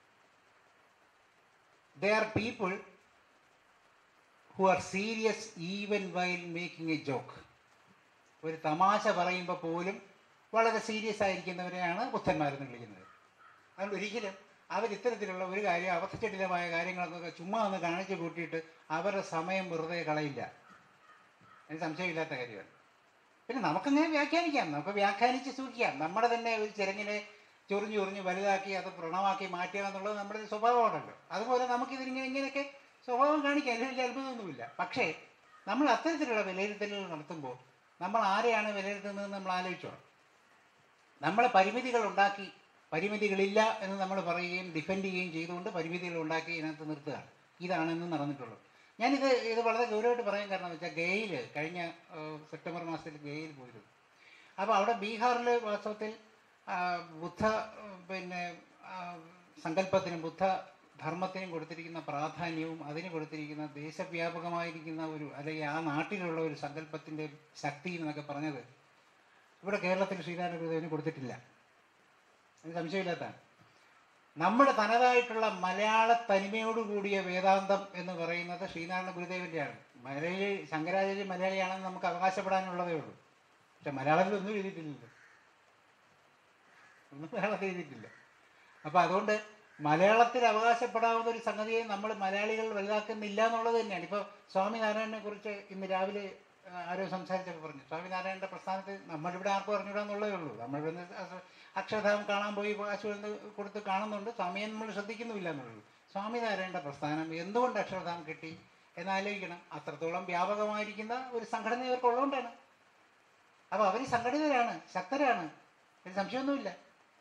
they are people who are serious even while making a joke ഒരു തമാശ പറയുമ്പോൾ പോലും വളരെ സീരിയസ് ആയിരിക്കുന്നവരെയാണ് ബുദ്ധന്മാരെന്ന് വിളിക്കുന്നത് അതുകൊണ്ട് ഒരിക്കലും അവർ ഇത്തരത്തിലുള്ള ഒരു കാര്യം അബദ്ധചടിലമായ കാര്യങ്ങളൊക്കെ ചുമ്മാ ഒന്ന് കാണിച്ചു കൂട്ടിയിട്ട് അവരുടെ സമയം വെറുതെ കളയില്ല അതിന് സംശയമില്ലാത്ത കാര്യമാണ് പിന്നെ നമുക്കങ്ങനെ വ്യാഖ്യാനിക്കാം നമുക്ക് വ്യാഖ്യാനിച്ച് സൂക്ഷിക്കാം നമ്മുടെ തന്നെ ഒരു ചെരങ്ങിനെ ചൊറിഞ്ഞു ചൊറിഞ്ഞ് വലുതാക്കി അത് വ്രണമാക്കി മാറ്റുക എന്നുള്ളത് നമ്മുടെ ഒരു സ്വഭാവമാണല്ലോ അതുപോലെ നമുക്കിതിങ്ങനെ ഇങ്ങനെയൊക്കെ സ്വഭാവം കാണിക്കാം അതിൽ വലിയ അത്ഭുതമൊന്നുമില്ല പക്ഷേ നമ്മൾ അത്തരത്തിലുള്ള വിലയിരുത്തലുകൾ നടത്തുമ്പോൾ നമ്മൾ ആരെയാണ് വിലയിരുത്തുന്നതെന്ന് നമ്മൾ ആലോചിച്ചോണം നമ്മളെ പരിമിതികൾ ഉണ്ടാക്കി പരിമിതികളില്ല എന്ന് നമ്മൾ പറയുകയും ഡിഫെൻഡ് ചെയ്യുകയും ചെയ്തുകൊണ്ട് പരിമിതികൾ ഉണ്ടാക്കി ഇതിനകത്ത് നിർത്തുകയാണ് ഇതാണെന്ന് നടന്നിട്ടുള്ളത് ഞാനിത് ഇത് വളരെ ഗൗരവമായിട്ട് പറയാൻ കാരണം എന്ന് വെച്ചാൽ ഗയയിൽ കഴിഞ്ഞ ഏഹ്, സെപ്റ്റംബർ മാസത്തിൽ ഗയയിൽ പോയിരുന്നു അപ്പോൾ അവിടെ ബീഹാറിൽ വാസ്തവത്തിൽ ആ, ബുദ്ധ ഏഹ്, പിന്നെ ആ, സങ്കല്പത്തിനും ബുദ്ധ ധർമ്മത്തിനും കൊടുത്തിരിക്കുന്ന പ്രാധാന്യവും അതിന് കൊടുത്തിരിക്കുന്ന ദേശവ്യാപകമായിരിക്കുന്ന ഒരു അല്ലെങ്കിൽ ആ നാട്ടിലുള്ള ഒരു സങ്കല്പത്തിൻ്റെ ശക്തി എന്നൊക്കെ പറഞ്ഞത് ഇവിടെ കേരളത്തിൽ ശ്രീനാരായണ ഗുരുദേവന് കൊടുത്തിട്ടില്ല അത് സംശയമില്ലാത്തതാണ് നമ്മുടെ തനതായിട്ടുള്ള മലയാള തനിമയോട് കൂടിയ വേദാന്തം എന്ന് പറയുന്നത് ശ്രീനാരായണ ഗുരുദേവൻ്റെയാണ് മലയാളി ശങ്കരാചാര്യ മലയാളിയാണെന്ന് നമുക്ക് അവകാശപ്പെടാനുള്ളതേ ഉള്ളൂ പക്ഷെ മലയാളത്തിൽ ഒന്നും എഴുതിയിട്ടില്ലല്ലോ ഒന്നും മലയാളത്തിൽ എഴുതിയിട്ടില്ല അപ്പോൾ അതുകൊണ്ട് മലയാളത്തിൽ അവകാശപ്പെടാവുന്ന ഒരു സംഗതിയെ നമ്മൾ മലയാളികൾ വലുതാക്കുന്നില്ല എന്നുള്ളത് തന്നെയാണ് ഇപ്പോൾ സ്വാമിനാരായണനെ കുറിച്ച് ഇന്ന് രാവിലെ ആ, ആരോ സംസാരിച്ചപ്പോൾ പറഞ്ഞു സ്വാമിനാരായണൻ്റെ പ്രസ്ഥാനത്ത് നമ്മളിവിടെ ആർക്കും അറിഞ്ഞൂടാന്നുള്ളതേ ഉള്ളൂ നമ്മളിവിടെ അക്ഷരധാമം കാണാൻ പോയി കാശ് കൊണ്ട് കൊടുത്ത് കാണുന്നുണ്ട് സ്വാമിയെ നമ്മൾ ശ്രദ്ധിക്കുന്നുമില്ല എന്നുള്ളൂ സ്വാമിനാരായണൻ്റെ പ്രസ്ഥാനം എന്തുകൊണ്ട് അക്ഷരധാമം കിട്ടി എന്നാലോചിക്കണം അത്രത്തോളം വ്യാപകമായിരിക്കുന്ന ഒരു സംഘടന ഇവർക്കുള്ളതുകൊണ്ടാണ് അപ്പോൾ അവർ സംഘടിതരാണ് ശക്തരാണ് അതിന് സംശയമൊന്നുമില്ല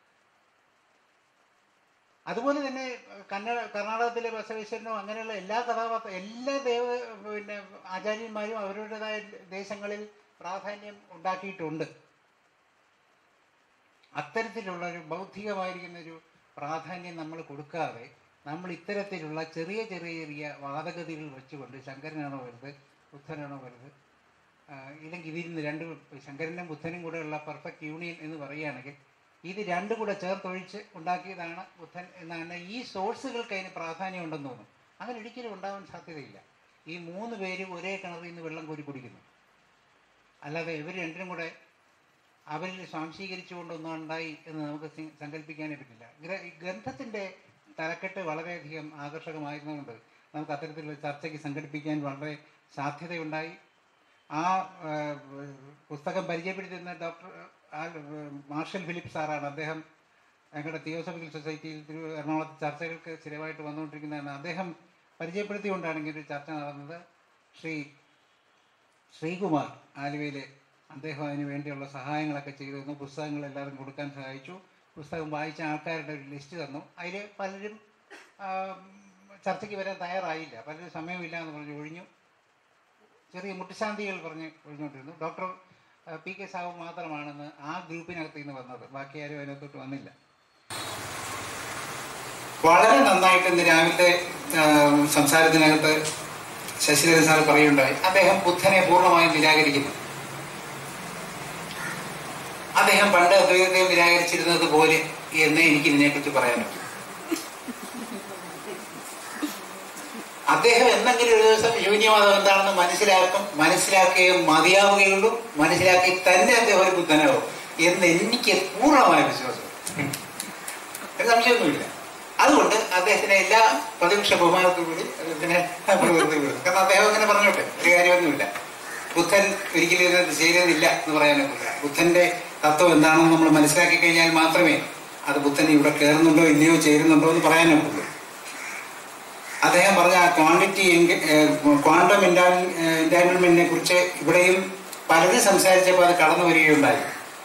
അതുപോലെ തന്നെ കന്നഡ കർണാടകത്തിലെ ബസവേശ്വരനോ അങ്ങനെയുള്ള എല്ലാ കഥാപാത്ര എല്ലാ ദേവ പിന്നെ ആചാര്യന്മാരും അവരുടേതായ ദേശങ്ങളിൽ പ്രാധാന്യം ഉണ്ടാക്കിയിട്ടുണ്ട് അത്തരത്തിലുള്ള ഒരു ബൗദ്ധികമായിരിക്കുന്ന ഒരു പ്രാധാന്യം നമ്മൾ കൊടുക്കാതെ നമ്മൾ ഇത്തരത്തിലുള്ള ചെറിയ ചെറിയ ചെറിയ വാദഗതികൾ വെച്ചുകൊണ്ട് ശങ്കരനാണോ വലുത് ബുദ്ധനാണോ വലുത് ആ, ഇല്ലെങ്കിൽ ഇതിരുന്ന് രണ്ട് ശങ്കരനും ബുദ്ധനും കൂടെയുള്ള പെർഫെക്റ്റ് യൂണിയൻ എന്ന് പറയുകയാണെങ്കിൽ ഇത് രണ്ടും കൂടെ ചേർത്തൊഴിച്ച് ഉണ്ടാക്കിയതാണ് ബുദ്ധൻ എന്നാണ് ഈ സോഴ്സുകൾക്ക് അതിന് പ്രാധാന്യം ഉണ്ടെന്ന് തോന്നുന്നു അങ്ങനെ ഒരിക്കലും ഉണ്ടാവാൻ സാധ്യതയില്ല ഈ മൂന്ന് പേരും ഒരേ കിണറിൽ നിന്ന് വെള്ളം കോരി കുടിക്കുന്നു അല്ലാതെ ഇവർ രണ്ടിനും കൂടെ അവരിൽ സ്വാംശീകരിച്ചുകൊണ്ടൊന്നും ഉണ്ടായി എന്ന് നമുക്ക് സി- സങ്കല്പിക്കാനേ പറ്റില്ല ഗ്ര- ഈ ഗ്രന്ഥത്തിൻ്റെ തലക്കെട്ട് വളരെയധികം ആകർഷകമായിരുന്നുകൊണ്ട് നമുക്ക് അത്തരത്തിലുള്ള ചർച്ചയ്ക്ക് സംഘടിപ്പിക്കാൻ വളരെ സാധ്യതയുണ്ടായി ആ ആ, പുസ്തകം പരിചയപ്പെടുത്തുന്ന ഡോക്ടർ ആൽ- മാർഷൽ ഫിലിപ്പ് സാറാണ് അദ്ദേഹം ഞങ്ങളുടെ തിയോസഫിക്കൽ സൊസൈറ്റിയിൽ തിരു എറണാകുളത്ത് ചർച്ചകൾക്ക് സ്ഥിരമായിട്ട് വന്നുകൊണ്ടിരിക്കുന്നതാണ് അദ്ദേഹം പരിചയപ്പെടുത്തിക്കൊണ്ടാണ് ഇങ്ങനെ ഒരു ചർച്ച നടന്നത് ശ്രീ ശ്രീകുമാർ ആലുവയിലെ അദ്ദേഹം അതിന് വേണ്ടിയുള്ള സഹായങ്ങളൊക്കെ ചെയ്തു തന്നു പുസ്തകങ്ങൾ എല്ലാവരും കൊടുക്കാൻ സഹായിച്ചു പുസ്തകം വായിച്ച ആൾക്കാരുടെ ഒരു ലിസ്റ്റ് തന്നു അതിൽ പലരും ആ, ചർച്ചയ്ക്ക് വരാൻ തയ്യാറായില്ല പലരും സമയമില്ല എന്ന് പറഞ്ഞ് ഒഴിഞ്ഞു ചെറിയ മുട്ടുശാന്തികൾ പറഞ്ഞ് ഒഴിഞ്ഞുകൊണ്ടിരുന്നു ഡോക്ടർ ആ, പി കെ സാഹു മാത്രമാണെന്ന് ആ ഗ്രൂപ്പിനകത്ത് നിന്ന് വന്നത് ബാക്കി ആരും അതിനകത്തോട്ട് വന്നില്ല വളരെ നന്നായിട്ട് ഇന്ന് രാവിലത്തെ ആ, സംസാരത്തിനകത്ത് ശശിധരൻ സാർ പറയുണ്ടായി അദ്ദേഹം ബുദ്ധനെ പൂർണ്ണമായും നിരാകരിക്കുന്നു അദ്ദേഹം പണ്ട് അദ്വൈതത്തെ നിരാകരിച്ചിരുന്നത് പോലെ എന്ന് എനിക്ക് ഇതിനെക്കുറിച്ച് പറയാൻ പറ്റും അദ്ദേഹം എന്തെങ്കിലും ഒരു ദിവസം ശൂന്യവാദം എന്താണെന്ന് മനസ്സിലാക്കും മനസ്സിലാക്കുകയും മതിയാവുകയുള്ളൂ മനസ്സിലാക്കി തന്നെ അദ്ദേഹം ഒരു ബുദ്ധനാവും എന്ന് എനിക്ക് പൂർണ്ണമായ വിശ്വാസം ഒരു സംശയമൊന്നുമില്ല അതുകൊണ്ട് അദ്ദേഹത്തിന് എല്ലാ പ്രതിപക്ഷ ബഹുമാനത്തോടുകൂടി അദ്ദേഹത്തിനെ പ്രകൃതിപ്പെടുത്തും കാരണം അദ്ദേഹം അങ്ങനെ പറഞ്ഞോട്ടെ ഒരു കാര്യമൊന്നുമില്ല ബുദ്ധൻ ഒരിക്കലും ഇത് ചേരുന്നില്ല എന്ന് പറയാനൊക്കില്ല ബുദ്ധന്റെ തത്വം എന്താണെന്ന് നമ്മൾ മനസ്സിലാക്കി കഴിഞ്ഞാൽ മാത്രമേ അത് ബുദ്ധൻ ഇവിടെ കയറുന്നുണ്ടോ ഇല്ലയോ ചേരുന്നുണ്ടോ എന്ന് പറയാനൊക്കുള്ളൂ അദ്ദേഹം പറഞ്ഞ ആ ക്വാണ്ടിറ്റി ക്വാണ്ടം എൻറ്റാൻമെന്റിനെ കുറിച്ച് ഇവിടെയും പലരും സംസാരിച്ചപ്പോൾ അത് കടന്നു വരികയുണ്ടായി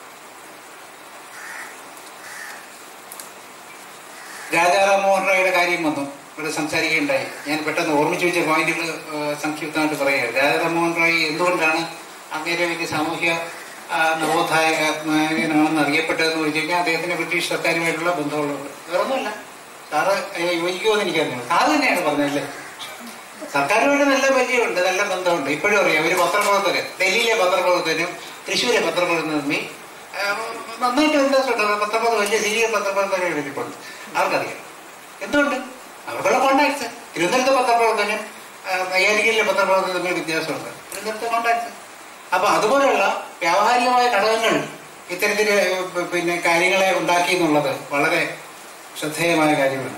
രാജാറാം മോഹൻ റോയുടെ കാര്യം വന്നു ഇവിടെ സംസാരിക്കുകയുണ്ടായി ഞാൻ പെട്ടെന്ന് ഓർമ്മിച്ചു വെച്ച പോയിന്റുകൾ സംക്ഷിപ്തമായിട്ട് പറയുക രാജാറാം മോഹൻ റോയ് എന്തുകൊണ്ടാണ് അങ്ങനെ വലിയ സാമൂഹ്യ ആ, നവോത്ഥായകനാണെന്ന് അറിയപ്പെട്ടതെന്ന് ചോദിച്ചു കഴിഞ്ഞാൽ അദ്ദേഹത്തിന് ബ്രിട്ടീഷ് സർക്കാരുമായിട്ടുള്ള ബന്ധമുള്ളത് വേറൊന്നുമില്ല സാറ് അതിനെ യോജിക്കുമെന്ന് എനിക്കറിഞ്ഞു സാറ് തന്നെയാണ് പറഞ്ഞതല്ലേ സർക്കാരുമായിട്ട് നല്ല പരിചയമുണ്ട് നല്ല ബന്ധമുണ്ട് ഇപ്പോഴും അറിയാം ഒരു പത്രപ്രവർത്തകൻ ഡൽഹിയിലെ പത്രപ്രവർത്തകനും തൃശ്ശൂരെ പത്രപ്രവർത്തകനും തമ്മിൽ ആ, നന്നായിട്ട് വ്യത്യാസമുണ്ട് പത്രപ്രവർത്തകർ വലിയ സീനിയർ പത്രപ്രവർത്തകരെ ഇരിപ്പുണ്ട് അവർക്കറിയാം എന്തുകൊണ്ട് അവർക്കുള്ള കോണ്ടാക്ട്സ് തിരുവനന്തപുരത്തെ പത്രപ്രവർത്തകനും നയ്യാരിക്കലിലെ പത്രപ്രവർത്തകനും തമ്മിൽ വ്യത്യാസമുണ്ട് തിരുവനന്തപുരത്തെ കോണ്ടാക്ട്സ് അപ്പൊ അതുപോലെയുള്ള വ്യാവഹാരികമായ ഘടകങ്ങൾ ഇത്തരത്തിൽ പിന്നെ കാര്യങ്ങളെ ഉണ്ടാക്കി എന്നുള്ളത് വളരെ ശ്രദ്ധേയമായ കാര്യമാണ്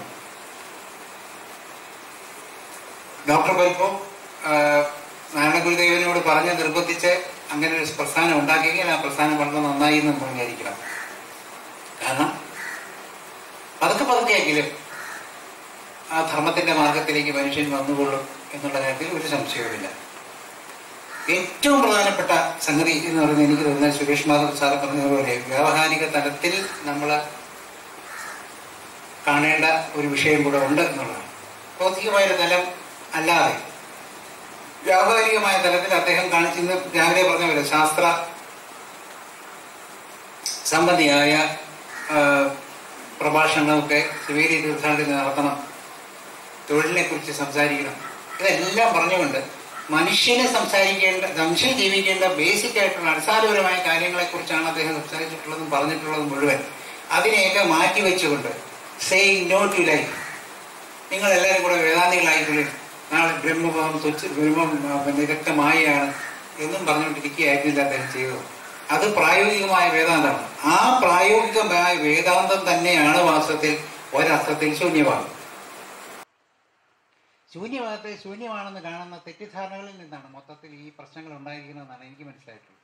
ഡോക്ടർ പൽപ്പോ നാരായണ ഗുരുദേവനോട് പറഞ്ഞ് നിർബന്ധിച്ച് അങ്ങനെ ഒരു പ്രസ്ഥാനം ഉണ്ടാക്കിയെങ്കിൽ ആ പ്രസ്ഥാനം വളരെ നന്നായി എന്ന് നമ്മൾ വിചാരിക്കണം കാരണം പതുക്കെ പതുക്കെയെങ്കിലും ആ ധർമ്മത്തിന്റെ മാർഗത്തിലേക്ക് മനുഷ്യൻ വന്നുകൊള്ളും എന്നുള്ള കാര്യത്തിൽ ഒരു സംശയവുമില്ല ഏറ്റവും പ്രധാനപ്പെട്ട സംഗതി എന്ന് പറയുന്നത് എനിക്ക് തോന്നുന്നത് സുരേഷ് മാധവ് സാർ പറഞ്ഞതുപോലെ വ്യാവഹാരിക തലത്തിൽ നമ്മൾ കാണേണ്ട ഒരു വിഷയം കൂടെ ഉണ്ട് എന്നുള്ളതാണ് ഭൗതികമായ ഒരു തലം അല്ലാതെ വ്യാവഹാരികമായ തലത്തിൽ അദ്ദേഹം കാണിച്ചിരുന്ന രാവിലെ പറഞ്ഞ പോലെ ശാസ്ത്ര സംബന്ധിയായ ആ, പ്രഭാഷണങ്ങളൊക്കെ ശിവേരി തീർത്ഥാടനം നടത്തണം തൊഴിലിനെ കുറിച്ച് സംസാരിക്കണം ഇതെല്ലാം പറഞ്ഞുകൊണ്ട് മനുഷ്യനെ സംസാരിക്കേണ്ട മനുഷ്യൻ ജീവിക്കേണ്ട ബേസിക് ആയിട്ടുള്ള അടിസ്ഥാനപരമായ കാര്യങ്ങളെക്കുറിച്ചാണ് അദ്ദേഹം സംസാരിച്ചിട്ടുള്ളതും പറഞ്ഞിട്ടുള്ളതും മുഴുവൻ അതിനെയൊക്കെ മാറ്റി വെച്ചുകൊണ്ട് സേയിങ് നോ ടു ലൈഫ് നിങ്ങൾ എല്ലാവരും കൂടെ വേദാന്തികളായിക്കൊള്ളും നാളെ ബ്രഹ്മഭാവം തുച്ഛ ബ്രഹ്മം ആ, പിന്നെ ഇതൊക്കെ മായയാണ് എന്നും പറഞ്ഞുകൊണ്ടിരിക്കുകയായിരുന്നില്ല അദ്ദേഹം ചെയ്തത് അത് പ്രായോഗികമായ വേദാന്തമാണ് ആ പ്രായോഗികമായ വേദാന്തം തന്നെയാണ് വാസ്തവത്തിൽ ഒരർത്ഥത്തിൽ ശൂന്യവാദം ശൂന്യവാദത്തെ ശൂന്യമാണെന്ന് കാണുന്ന തെറ്റിദ്ധാരണകളിൽ നിന്നാണ് മൊത്തത്തിൽ ഈ പ്രശ്നങ്ങൾ ഉണ്ടായിരിക്കുന്നതെന്നാണ് എനിക്ക് മനസ്സിലായിട്ടുള്ളത്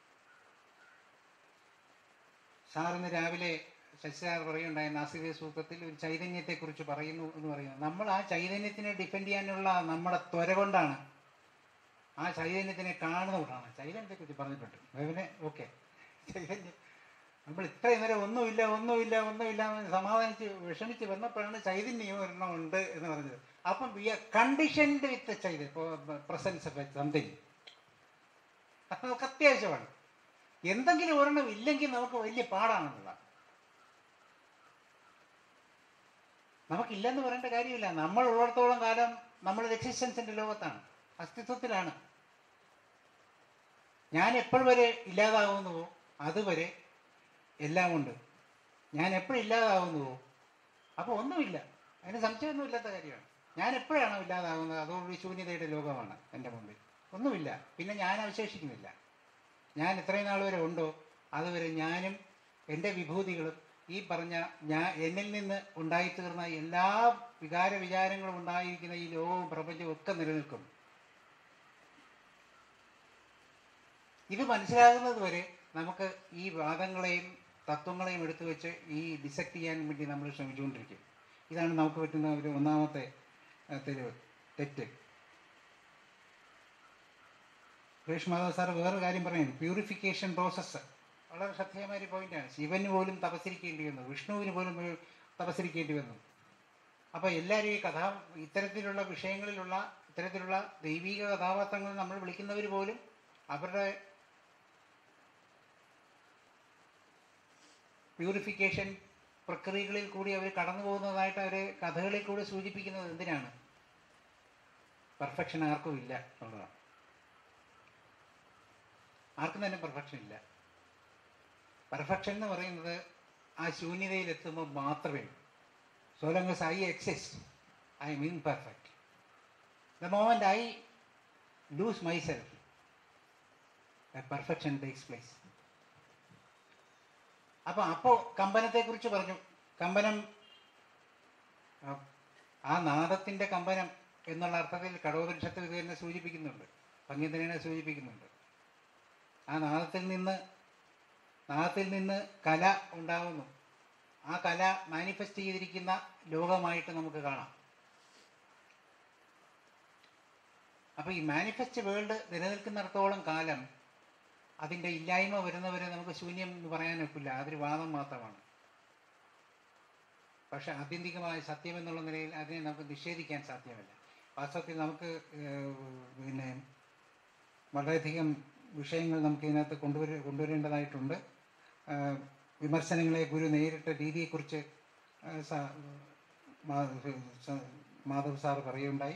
സാറിന് രാവിലെ ശശിസാർ പറയുണ്ടായ നാസിക സൂത്രത്തിൽ ഒരു ചൈതന്യത്തെക്കുറിച്ച് പറയുന്നു എന്ന് പറയുന്നു നമ്മൾ ആ ചൈതന്യത്തിനെ ഡിഫെൻഡ് ചെയ്യാനുള്ള നമ്മുടെ ത്വര കൊണ്ടാണ് ആ ചൈതന്യത്തിനെ കാണുന്നതുകൊണ്ടാണ് ചൈതന്യത്തെക്കുറിച്ച് പറഞ്ഞിട്ടുണ്ട് അതിനെ ഓക്കെ ചൈതന്യം നമ്മൾ ഇത്രയും നേരം ഒന്നുമില്ല ഒന്നുമില്ല ഒന്നുമില്ല എന്ന് സമാധാനിച്ച് വിഷമിച്ച് വന്നപ്പോഴാണ് ചൈതന്യം ഒരെണ്ണം ഉണ്ട് എന്ന് പറഞ്ഞത് അപ്പം വി ആർ കണ്ടീഷൻഡ് വിത്ത് ചൈതന്യം ഇപ്പോൾ പ്രസൻസ് ഓഫ് സംതിങ് അത് നമുക്ക് അത്യാവശ്യമാണ് എന്തെങ്കിലും ഒരെണ്ണം ഇല്ലെങ്കിൽ നമുക്ക് വലിയ പാടാണെന്നുള്ളതാണ് നമുക്കില്ലെന്ന് പറയേണ്ട കാര്യമില്ല നമ്മൾ ഉള്ളിടത്തോളം കാലം നമ്മൾ എക്സിസ്റ്റൻസിന്റെ ലോകത്താണ് അസ്തിത്വത്തിലാണ് ഞാൻ എപ്പോൾ വരെ ഇല്ലാതാവുന്നുവോ അതുവരെ എല്ലാം ഉണ്ട് ഞാൻ എപ്പോഴും ഇല്ലാതാവുന്നുവോ അപ്പോൾ ഒന്നുമില്ല അതിന് സംശയമൊന്നുമില്ലാത്ത കാര്യമാണ് ഞാൻ എപ്പോഴാണോ ഇല്ലാതാകുന്നത് അതോടുകൂടി ശൂന്യതയുടെ ലോകമാണ് എൻ്റെ മുമ്പിൽ ഒന്നുമില്ല പിന്നെ ഞാൻ അവശേഷിക്കുന്നില്ല ഞാൻ ഇത്രയും നാൾ വരെ ഉണ്ടോ അതുവരെ ഞാനും എൻ്റെ വിഭൂതികളും ഈ പറഞ്ഞ ഞാൻ എന്നിൽ നിന്ന് ഉണ്ടായിത്തീർന്ന എല്ലാ വികാര വിചാരങ്ങളും ഉണ്ടായിരിക്കുന്ന ഈ ലോകവും പ്രപഞ്ചവും ഒക്കെ നിലനിൽക്കും ഇത് മനസ്സിലാകുന്നത് വരെ നമുക്ക് ഈ വാദങ്ങളെയും തത്വങ്ങളെയും എടുത്തു വെച്ച് ഈ ഡിസക്ട് ചെയ്യാൻ വേണ്ടി നമ്മൾ ശ്രമിച്ചുകൊണ്ടിരിക്കും ഇതാണ് നമുക്ക് പറ്റുന്ന ഒരു ഒന്നാമത്തെ ആ, തെളിവ് തെറ്റ് സുരേഷ് മാധവ് സാർ വേറെ കാര്യം പറയുന്നു പ്യൂരിഫിക്കേഷൻ പ്രോസസ്സ് വളരെ ശ്രദ്ധേയമായ ഒരു പോയിന്റാണ് ശിവന് പോലും തപസ്സരിക്കേണ്ടി വന്നു വിഷ്ണുവിന് പോലും ഒരു തപസ്സരിക്കേണ്ടി വന്നു അപ്പോൾ എല്ലാവരും ഈ കഥാ ഇത്തരത്തിലുള്ള വിഷയങ്ങളിലുള്ള ഇത്തരത്തിലുള്ള ദൈവിക കഥാപാത്രങ്ങൾ നമ്മൾ വിളിക്കുന്നവർ പോലും അവരുടെ പ്യൂരിഫിക്കേഷൻ പ്രക്രിയകളിൽ കൂടി അവർ കടന്നു പോകുന്നതായിട്ട് അവർ കഥകളിൽ കൂടി സൂചിപ്പിക്കുന്നത് എന്തിനാണ് പെർഫെക്ഷൻ ആർക്കും ഇല്ല എന്നുള്ളതാണ് ആർക്കും തന്നെ പെർഫെക്ഷൻ ഇല്ല പെർഫെക്ഷൻ എന്ന് പറയുന്നത് ആ ശൂന്യതയിൽ എത്തുമ്പോൾ മാത്രമേ so long I exist I'm in perfect the moment I lose myself perfection takes place അപ്പോൾ അപ്പോൾ കമ്പനത്തെക്കുറിച്ച് പറഞ്ഞു കമ്പനം ആ, ആ നാദത്തിൻ്റെ കമ്പനം എന്നുള്ള അർത്ഥത്തിൽ കടോപനിഷത്ത് ഇത് തന്നെ സൂചിപ്പിക്കുന്നുണ്ട് ഭംഗിതനെ സൂചിപ്പിക്കുന്നുണ്ട് ആ നാദത്തിൽ നിന്ന് നാദത്തിൽ നിന്ന് കല ഉണ്ടാകുന്നു ആ കല മാനിഫെസ്റ്റ് ചെയ്തിരിക്കുന്ന ലോകമായിട്ട് നമുക്ക് കാണാം അപ്പോൾ ഈ മാനിഫെസ്റ്റ് വേൾഡ് നിലനിൽക്കുന്നിടത്തോളം കാലം അതിൻ്റെ ഇല്ലായ്മ വരുന്നവരെ നമുക്ക് ശൂന്യം എന്ന് പറയാൻ ഒക്കില്ല അതൊരു വാദം മാത്രമാണ് പക്ഷെ ആത്യന്തികമായ സത്യം എന്നുള്ള നിലയിൽ അതിനെ നമുക്ക് നിഷേധിക്കാൻ സാധ്യമല്ല വാസ്തവത്തിൽ നമുക്ക് ഏഹ്, പിന്നെ വളരെയധികം വിഷയങ്ങൾ നമുക്ക് ഇതിനകത്ത് കൊണ്ടുവര കൊണ്ടുവരേണ്ടതായിട്ടുണ്ട് ആഹ്, വിമർശനങ്ങളെ ഗുരു നേരിട്ട രീതിയെക്കുറിച്ച് ആഹ്, സാ- മാ- സ- മാധവ് സാറ് പറയുകയുണ്ടായി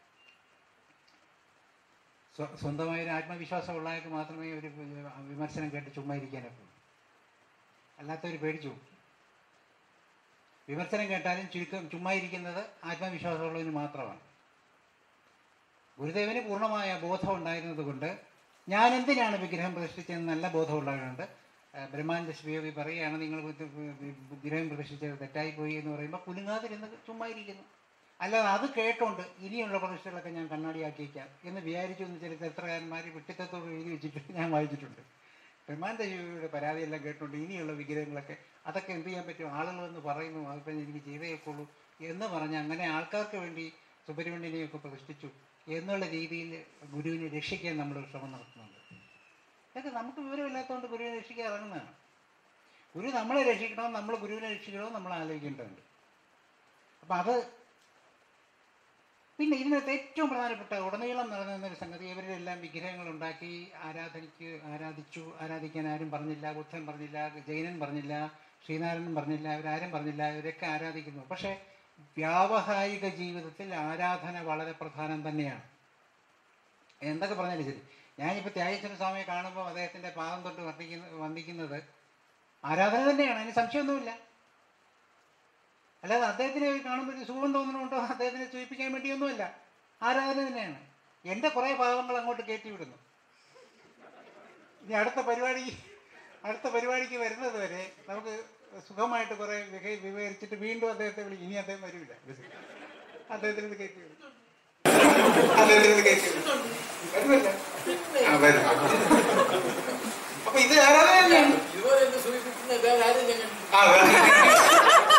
സ്വ- സ്വന്തമായ ഒരു ആത്മവിശ്വാസം ഉള്ളവർക്ക് മാത്രമേ ഒരു വിമർശനം കേട്ട് ചുമ്മാ ഇരിക്കാനൊക്കെ അല്ലാത്തവർ പേടിച്ചു പോകും. വിമർശനം കേട്ടാലും ചുരുക്കം ചുമ്മാ ഇരിക്കുന്നത് ആത്മവിശ്വാസമുള്ളവന് മാത്രമാണ് ഗുരുദേവന് പൂർണ്ണമായ ബോധം ഉണ്ടായിരുന്നത് കൊണ്ട് ഞാൻ എന്തിനാണ് വിഗ്രഹം പ്രതിഷ്ഠിച്ചതെന്ന് നല്ല ബോധമുള്ളവരുണ്ട് ബ്രഹ്മാനന്ദ ശിവയോഗി പറയുകയാണ് നിങ്ങൾ ഇത് വിഗ്രഹം പ്രതിഷ്ഠിച്ചത് തെറ്റായിപ്പോയി എന്ന് പറയുമ്പോൾ കുലുങ്ങാതിരുന്ന് ചുമ്മാ ഇരിക്കുന്നു അല്ലാതെ അത് കേട്ടോണ്ട് ഇനിയുള്ള പ്രതിഷ്ഠകളൊക്കെ ഞാൻ കണ്ണാടിയാക്കിയേക്കാം എന്ന് വിചാരിച്ചു എന്ന് ചില ചരിത്രകാരന്മാർ വിട്ടിത്തത്തോട് എഴുതി വെച്ചിട്ട് ഞാൻ വായിച്ചിട്ടുണ്ട് ബ്രഹ്മാനന്ദ ശിവയുടെ പരാതിയെല്ലാം കേട്ടോണ്ട് ഇനിയുള്ള വിഗ്രഹങ്ങളൊക്കെ അതൊക്കെ എന്ത് ചെയ്യാൻ പറ്റും ആളുകൾ എന്ന് പറയുന്നു അതിപ്പോൾ എനിക്ക് ചെയ്തേക്കുള്ളൂ എന്ന് പറഞ്ഞ് അങ്ങനെ ആൾക്കാർക്ക് വേണ്ടി സുബ്രഹ്മണ്യനെയൊക്കെ പ്രതിഷ്ഠിച്ചു എന്നുള്ള രീതിയിൽ ഗുരുവിനെ രക്ഷിക്കാൻ നമ്മൾ ശ്രമം നടത്തുന്നുണ്ട് ഇതൊക്കെ നമുക്ക് വിവരമില്ലാത്തതുകൊണ്ട് ഗുരുവിനെ രക്ഷിക്കാൻ ഇറങ്ങുന്നതാണ് ഗുരു നമ്മളെ രക്ഷിക്കണോ നമ്മൾ ഗുരുവിനെ രക്ഷിക്കണോ നമ്മൾ ആലോചിക്കേണ്ടതുണ്ട് അപ്പം അത് പിന്നെ ഇതിനകത്ത് ഏറ്റവും പ്രധാനപ്പെട്ട ഉടനീളം നടന്നിരുന്ന ഒരു സംഗതി ഇവരെല്ലാം വിഗ്രഹങ്ങൾ ഉണ്ടാക്കി ആരാധനയ്ക്ക് ആരാധിച്ചു ആരാധിക്കാൻ ആരും പറഞ്ഞില്ല ബുദ്ധൻ പറഞ്ഞില്ല ജൈനൻ പറഞ്ഞില്ല ശ്രീനാരായണൻ പറഞ്ഞില്ല ഇവരാരും പറഞ്ഞില്ല ഇവരൊക്കെ ആരാധിക്കുന്നു പക്ഷേ വ്യാവഹാരിക ജീവിതത്തിൽ ആരാധന വളരെ പ്രധാനം തന്നെയാണ് എന്തൊക്കെ പറഞ്ഞാലും ശരി ഞാനിപ്പോൾ ത്യാഗേശ്വര സ്വാമിയെ കാണുമ്പോൾ അദ്ദേഹത്തിൻ്റെ പാദം തൊട്ട് വർണ്ണിക്കുന്ന വന്ദിക്കുന്നത് ആരാധന തന്നെയാണ് അതിന് സംശയമൊന്നുമില്ല അല്ലാതെ അദ്ദേഹത്തിനെ കാണുമ്പോൾ ഒരു സുഖം തോന്നുന്നുണ്ടോ അദ്ദേഹത്തിനെ സൂചിപ്പിക്കാൻ വേണ്ടിയൊന്നുമല്ല ആരാധന തന്നെയാണ് എൻ്റെ കുറേ ഭാഗങ്ങൾ അങ്ങോട്ട് കയറ്റി വിടുന്നു ഇനി അടുത്ത പരിപാടി അടുത്ത പരിപാടിക്ക് വരുന്നത് വരെ നമുക്ക് സുഖമായിട്ട് കുറേ വിക വിവരിച്ചിട്ട് വീണ്ടും അദ്ദേഹത്തെ വിളിക്കും ഇനി അദ്ദേഹം വരില്ല അദ്ദേഹത്തിന് ഇത് കയറ്റി വിടും അദ്ദേഹത്തിന് ഇത് കയറ്റി വിടും വരുമല്ലേ? ആ, വരും. അപ്പൊ ഇത് ആരാധന തന്നെയാണ് ഇതുപോലെ എന്നെ സൂചിപ്പിക്കുന്ന വേറെ ആരും ഞാൻ കണ്ടിട്ടില്ല. ആ, വരും.